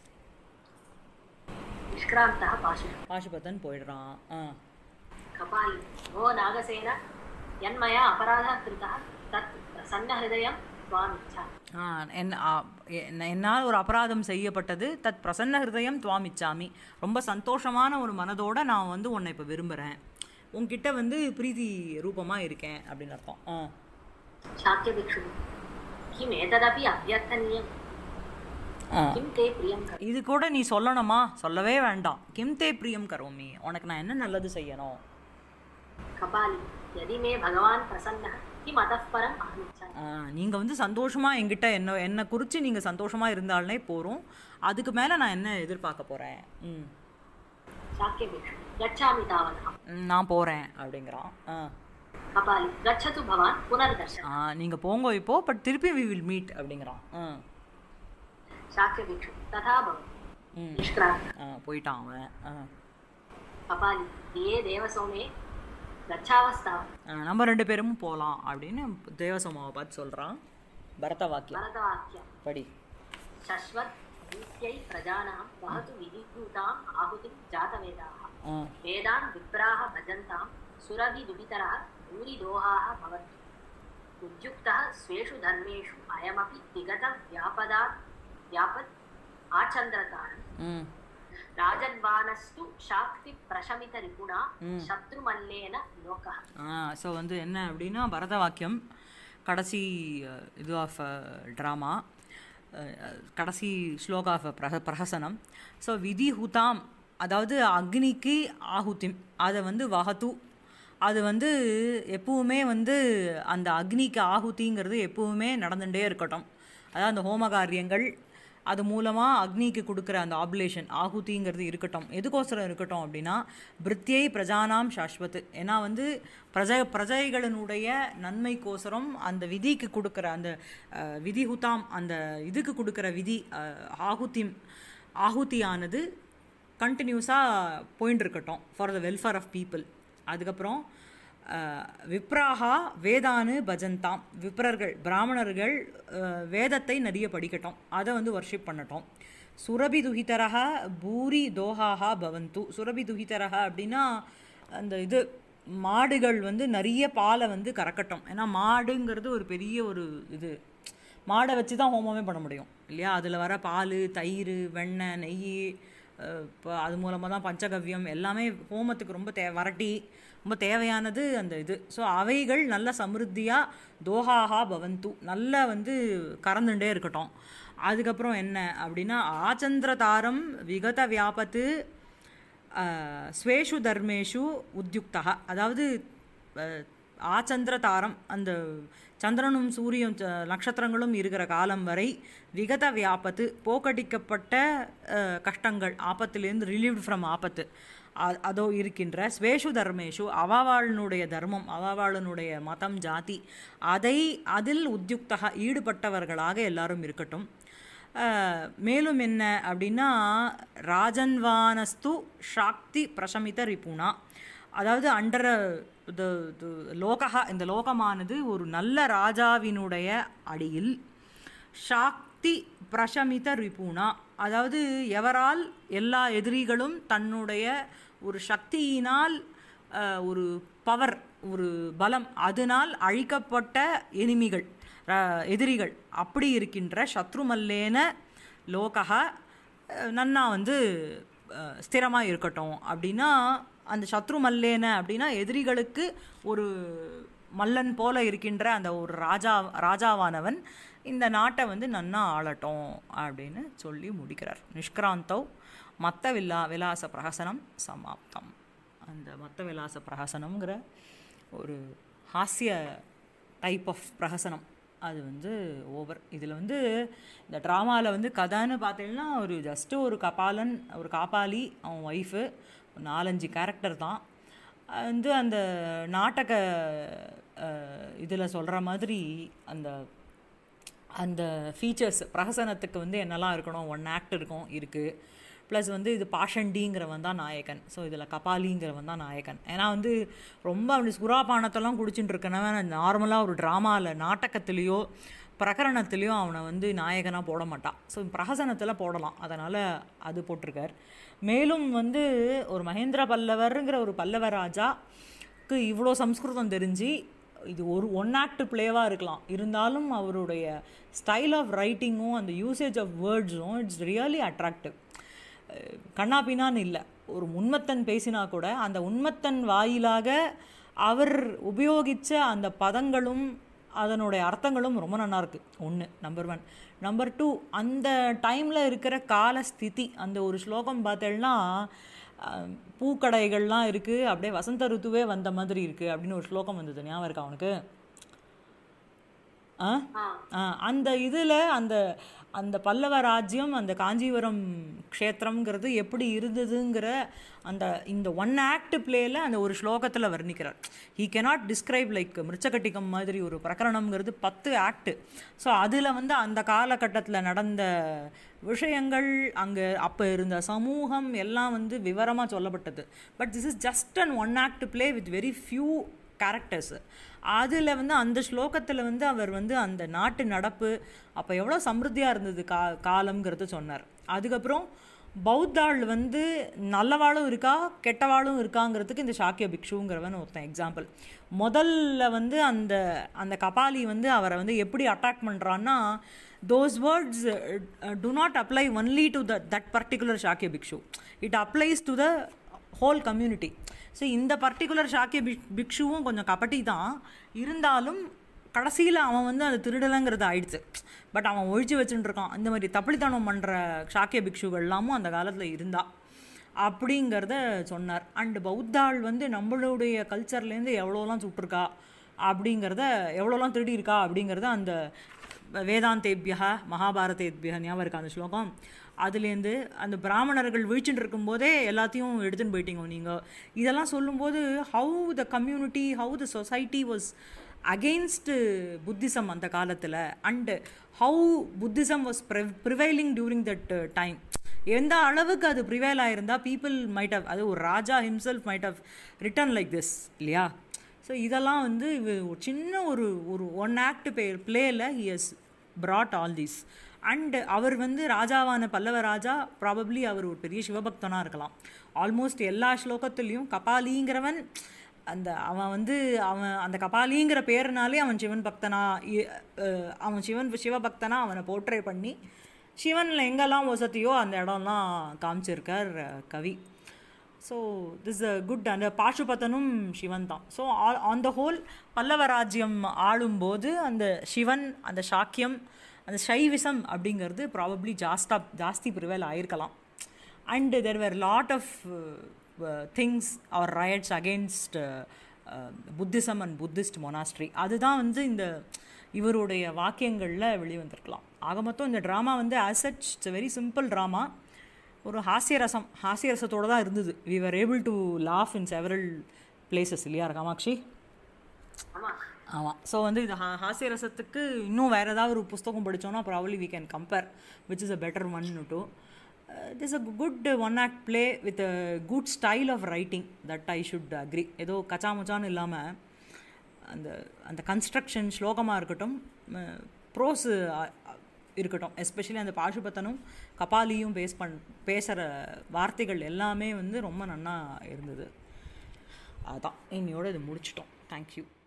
निष्क्रान्तः पाशुः பாசுபத்தன் போயிடுறான் ஆ कपाली भो नागसेन यन्मया अपराधः कृतः तत् प्रसन्नहृदयं त्वामिच्छा ஆ, என் ஆ, என்- என்னால் ஒரு அபராதம் செய்யப்பட்டது தத் பிரசன்ன ஹிருதயம் துவாம் இச்சாமி ரொம்ப சந்தோஷமான ஒரு மனதோட நான் வந்து உன்னை இப்போ விரும்புகிறேன் உன்கிட்ட வந்து பிரீத்தி ரூபமாக இருக்கேன் அப்படின்னு அர்த்தம் ஆ शाक्यभिक्षुः किम् एतदपि अभ्यर्थनीयं ஆ किं ते प्रियं कर இது கூட நீ சொல்லணுமா சொல்லவே வேண்டாம் கிம் தே பிரியம் கரோமி உனக்கு நான் என்ன நல்லது செய்யணும் कपाली यदि मे भगवान् प्रसन्नः किम् अतः परम् अहमिच्छामि நீங்கள் வந்து சந்தோஷமாக என்கிட்ட என்ன என்னை குறித்து நீங்கள் சந்தோஷமாக இருந்தாலே போகிறோம் அதுக்கு மேலே நான் என்ன எதிர்பார்க்க போகிறேன் ம் शाक्यभिक्षुः गच्छामि तावदहं ம், நான் போகிறேன் அப்படிங்கிறான் ஆ कपाली गच्छतु भवान् पुनर्दर्शन ஆ நீங்கள் போங்க இப்போ பட் திருப்பி வி வில் மீட் அப்படிங்கிறான் ஆ शाक्यभिक्षुः तथा भवति ம் निष्क्रान्तः ஆ போயிட்டான் அவன் ஆ कपाली ये देवसोमे गच्छावस्तावत् ஆ, நம்ம ரெண்டு பேரும் போகலாம் அப்படின்னு தேவசோமாவை பார்த்து சொல்கிறான் பரத வாக்கியம் भरतवाक्यं படி शश्वत् रीत्यै प्रजानां वहतु विधिभूताम् आहुतिं जातवेदाः ஆ वेदान् विप्राः भजन्तां सुरभिदुहितरः भूरिदोहाः भवन्तु उद्युक्तः स्वेषु धर्मेषु अयमपि विगतव्यापदात् व्यापत् आचन्द्रतान् ம் राजन्वानस्तु शाक्तिप्रशमितरिपुणा शत्रुमल्लेन लोकः ஸோ வந்து என்ன அப்படின்னா பரத வாக்கியம் கடைசி அஹ், இது ஆஃப் ட்ராமா கடைசி ஸ்லோகா ஆஃப் பிரக பிரஹசனம் ஸோ விதி ஹுதாம் அதாவது அக்னிக்கு ஆகுதிம் அதை வந்து வகத்து அது வந்து எப்பவுமே வந்து அந்த அக்னிக்கு ஆகுதிங்கிறது எப்பவுமே நடந்துகிட்டே இருக்கட்டும் அதாவது அந்த ஹோம காரியங்கள் அது மூலமாக அக்னிக்கு கொடுக்குற அந்த ஆபுலேஷன் ஆகுதிங்கிறது இருக்கட்டும் எதுக்கோசரம் இருக்கட்டும் அப்படின்னா பிருத்தியை பிரஜானாம் சாஸ்வத் ஏன்னா வந்து பிரஜ பிரஜைகளினுடைய நன்மைக்கோசரம் அந்த விதிக்கு கொடுக்குற அந்த அஹ், விதிஹுதாம் அந்த இதுக்கு கொடுக்குற விதி அஹ், ஆகுதிம் ஆகுதியானது கண்டினியூஸாக போயின்னு இருக்கட்டும் for the welfare of people அதுக்கப்புறம் அஹ், விப்ராஹா வேதானு பஜந்தாம் விப்ரர்கள் பிராமணர்கள் அஹ், வேதத்தை நிறைய படிக்கட்டும் அதை வந்து வர்ஷிப் பண்ணட்டும் சுரபி துஹிதரக பூரி தோஹாஹா பவந்து சுரபி துஹிதரக அப்படின்னா அந்த இது மாடுகள் வந்து நிறைய பாலை வந்து கறக்கட்டும் ஏன்னா மாடுங்கிறது ஒரு பெரிய ஒரு இது மாடை வச்சு தான் ஹோமமே பண்ண முடியும் இல்லையா அதில் வர பால் தயிர் வெண்ணெய் நெய் இப்போ அது மூலமாக தான் பஞ்சகவ்யம் எல்லாமே ஹோமத்துக்கு ரொம்ப தே வரட்டி ரொம்ப தேவையானது அந்த இது ஸோ அவைகள் நல்ல சமிருத்தியாக தோஹாஹா பவந்து நல்ல வந்து கறந்துட்டே இருக்கட்டும் அதுக்கப்புறம் என்ன அப்படின்னா ஆச்சந்திர தாரம் விகத வியாபத்து அஹ், ஸ்வேஷு தர்மேஷு உத்யுக்தா அதாவது அஹ், ஆச்சந்திர தாரம் அந்த சந்திரனும் சூரியன் ச- நட்சத்திரங்களும் இருக்கிற காலம் வரை விகத வியாபத்து போக்கடிக்கப்பட்ட அஹ், கஷ்டங்கள் ஆபத்திலேருந்து ரிலீவ்ட் ஃப்ரம் ஆபத்து அ- அதோ இருக்கின்ற ஸ்வேஷு தர்மேஷு அவாவாளனுடைய தர்மம் அவாவாளனுடைய மதம் ஜாதி அதை அதில் உத்யுக்தக ஈடுபட்டவர்களாக எல்லாரும் இருக்கட்டும் அஹ், மேலும் என்ன அப்படின்னா ராஜன்வானஸ்து ஷாக்தி பிரசமித ரிபுனா அதாவது அண்டர லோகா இந்த லோகமானது ஒரு நல்ல ராஜாவினுடைய அடியில் ஷாக்தி பிரசமித ரிபுனா அதாவது எவரால் எல்லா எதிரிகளும் தன்னுடைய ஒரு சக்தியினால் அஹ், ஒரு பவர் ஒரு பலம் அதனால் அழிக்கப்பட்ட எனிமிகள் ர- எதிரிகள் அப்படி இருக்கின்ற சத்ருமல்லேன லோகா நன்னா வந்து ஸ்திரமாக இருக்கட்டும் அப்படின்னா அந்த சத்ரு மல்லேன அப்படின்னா எதிரிகளுக்கு ஒரு மல்லன் போல இருக்கின்ற அந்த ஒரு ராஜா ராஜாவானவன் இந்த நாட்டை வந்து நன்னா ஆளட்டும் அப்படின்னு சொல்லி முடிக்கிறார் நிஷ்கிராந்தவ் மத்த வில்லா விலாச பிரஹசனம் சமாப்தம் அந்த மத்த விலாச பிரஹசனம்ங்கிற ஒரு ஹாஸ்ய டைப் ஆஃப் பிரஹசனம் அது வந்து ஓவர் இதில் வந்து இந்த ட்ராமாவில் வந்து கதைன்னு பார்த்தீங்கன்னா ஒரு ஜஸ்ட்டு ஒரு கபாலன் ஒரு காப்பாளி அவன் ஒய்ஃபு நாலஞ்சு கேரக்டர் தான் அது வந்து அந்த நாடக இதில் சொல்கிற மாதிரி அந்த அந்த ஃபீச்சர்ஸ் பிரஹசனத்துக்கு வந்து என்னெல்லாம் இருக்கணும் ஒன் ஆக்ட் இருக்கும் இருக்குது ப்ளஸ் வந்து இது பாஷண்டிங்கிறவன் தான் நாயகன் ஸோ இதில் கபாலிங்கிறவன் தான் நாயகன் ஏன்னா வந்து ரொம்ப அப்படி சுறாபானத்தெல்லாம் குடிச்சுட்டு இருக்கனவன் நார்மலாக ஒரு ட்ராமாவில் நாடகத்துலேயோ பிரகரணத்துலேயோ அவனை வந்து நாயகனாக போட மாட்டான் ஸோ பிரஹசனத்தில் போடலாம் அதனால் அது போட்டிருக்கார் மேலும் வந்து ஒரு மகேந்திர பல்லவருங்கிற ஒரு பல்லவ ராஜாக்கு இவ்வளோ சம்ஸ்கிருதம் தெரிஞ்சு இது ஒரு ஒன் ஆக்ட் பிளேவாக இருக்கலாம் இருந்தாலும் அவருடைய ஸ்டைல் ஆஃப் ரைட்டிங்கும் அந்த யூசேஜ் ஆஃப் வேர்ட்ஸும் இட்ஸ் ரியலி அட்ராக்டிவ் கண்ணாபின்னான்னு இல்லை ஒரு உண்மத்தன் பேசினா கூட அந்த உண்மத்தன் வாயிலாக அவர் உபயோகித்த அந்த பதங்களும் அதனுடைய அர்த்தங்களும் ரொம்ப நல்லா இருக்கு ஒன்று நம்பர் ஒன் நம்பர் டூ அந்த டைமில் இருக்கிற கால ஸ்திதி அந்த ஒரு ஸ்லோகம் பார்த்தேன்னா அஹ், பூக்கடைகள்லாம் இருக்குது அப்படியே வசந்த ருத்துவே வந்த மாதிரி இருக்குது அப்படின்னு ஒரு ஸ்லோகம் வந்தது ஞாபகம் இருக்கா அவனுக்கு ஆ ஆ ஆ, அந்த இதில் அந்த அந்த பல்லவ ராஜ்யம் அந்த காஞ்சிபுரம் க்ஷேத்திரம்ங்கிறது எப்படி இருந்ததுங்கிற அந்த இந்த ஒன் ஆக்ட் பிளேயில் அந்த ஒரு ஸ்லோகத்தில் வர்ணிக்கிறார் he cannot describe like Mrichchhakatikam மாதிரி ஒரு பிரகரணம்ங்கிறது பத்து ஆக்ட் ஸோ அதில் வந்து அந்த காலகட்டத்தில் நடந்த விஷயங்கள் அங்கே அப்போ இருந்த சமூகம் எல்லாம் வந்து விவரமாக சொல்லப்பட்டது but this is just an one act play with very few characters அதில் வந்து அந்த ஸ்லோகத்தில் வந்து அவர் வந்து அந்த நாட்டு நடப்பு அப்போ எவ்வளோ சமிருத்தியாக இருந்தது கா காலம்ங்கிறது சொன்னார் அதுக்கப்புறம் பௌத்தாள் வந்து நல்லவாளும் இருக்கா கெட்டவாளும் இருக்காங்கிறதுக்கு இந்த சாக்கிய பிக்ஷுங்கிறவன் ஒருத்தன் எக்ஸாம்பிள் முதல்ல வந்து அந்த அந்த கபாலி வந்து அவரை வந்து எப்படி அட்டாக் பண்ணுறான்னா those words do not apply only to the that particular Shakya bhikshu it applies to the whole community so இந்த பர்டிகுலர் சாக்கிய பிக் பிக்ஷுவும் கொஞ்சம் கபட்டி தான் இருந்தாலும் கடைசியில் அவன் வந்து அது திருடலைங்கிறது ஆயிடுச்சு பட் அவன் ஒழிச்சு வச்சுட்டு இருக்கான் இந்த மாதிரி தப்பிலித்தனம் பண்ணுற சாக்கிய பிக்ஷுகள் எல்லாமும் அந்த காலத்தில் இருந்தா அப்படிங்கிறத சொன்னார் அண்டு பௌத்தாள் வந்து நம்மளுடைய கல்ச்சர்லேருந்து எவ்வளோலாம் சுட்டிருக்கா அப்படிங்கிறத எவ்வளோலாம் திருடி இருக்கா அப்படிங்கிறத அந்த வேதாந்தேபியா மகாபாரதேபியா ஞாபகம் இருக்கா அந்த ஸ்லோகம் அதுலேருந்து அந்த பிராமணர்கள் விழிச்சுட்டு இருக்கும்போதே எல்லாத்தையும் எடுத்துன்னு போயிட்டீங்க நீங்கள் இதெல்லாம் சொல்லும்போது how the community how the society was against Buddhism அந்த காலத்தில் and how Buddhism was prevailing during that time எந்த அளவுக்கு அது ப்ரிவைல் ஆயிருந்தா பீப்புள் மைட் ஹவ் அது ஒரு ராஜா himself might have written like this இல்லையா ஸோ இதெல்லாம் வந்து இவ ஒரு சின்ன ஒரு ஒரு ஒன் ஆக்ட் பே பிளேயில் he has brought all these and அவர் வந்து ராஜாவான பல்லவ ராஜா ப்ராபப்ளி அவர் ஒரு பெரிய சிவபக்தனாக இருக்கலாம் ஆல்மோஸ்ட் எல்லா ஸ்லோகத்துலேயும் கபாலிங்கிறவன் அந்த அவன் வந்து அவன் அந்த கபாலிங்கிற பேருனாலே அவன் சிவன் பக்தனா இ- அஹ் அவன் சிவன் சிவபக்தனா அவனை போர்ட்ரே பண்ணி சிவனில் எங்கெல்லாம் வசதியோ அந்த இடம்லாம் காமிச்சிருக்கார் அஹ், கவி ஸோ திஸ் அ குட் அந்த பாசுபதனும் சிவன் தான் so on the whole Pallava ராஜ்யம் ஆளும்போது அந்த சிவன் அந்த சாக்கியம் அந்த சைவிசம் அப்படிங்கிறது ப்ராபப்ளி ஜாஸ்தா ஜாஸ்தி ப்ரிவேல் ஆயிருக்கலாம் and there were lot of things are riots against Buddhism and Buddhist monastery அதுதான் வந்து இந்த இவருடைய வாக்கியங்களில் வெளிவந்திருக்கலாம் ஆக மொத்தம் இந்த ட்ராமா வந்து as such it's very simple drama ஒரு ஹாஸ்யரசம் ஹாஸ்யரசத்தோடு தான் இருந்தது we were able to laugh in several places இல்லையா காமாட்சி ஆமா ஆமாம் ஸோ வந்து இது ஹா ஹாஸ்யரசத்துக்கு இன்னும் வேறு ஏதாவது ஒரு புஸ்தகம் படித்தோன்னா probably we can compare which is a better one to it is a good one act play with a good style of writing that I should agree ஏதோ கச்சாமுச்சான்னு இல்லாமல் அந்த அந்த கன்ஸ்ட்ரக்ஷன் ஸ்லோகமாக இருக்கட்டும் ப்ரோஸ் இருக்கட்டும் எஸ்பெஷலி அந்த பாசுபத்தனும் கபாலியும் பேஸ் பண் பேசுகிற வார்த்தைகள் எல்லாமே வந்து ரொம்ப நன்னா இருந்தது அதான் இன்னையோட இது முடிச்சிட்டோம் தேங்க்யூ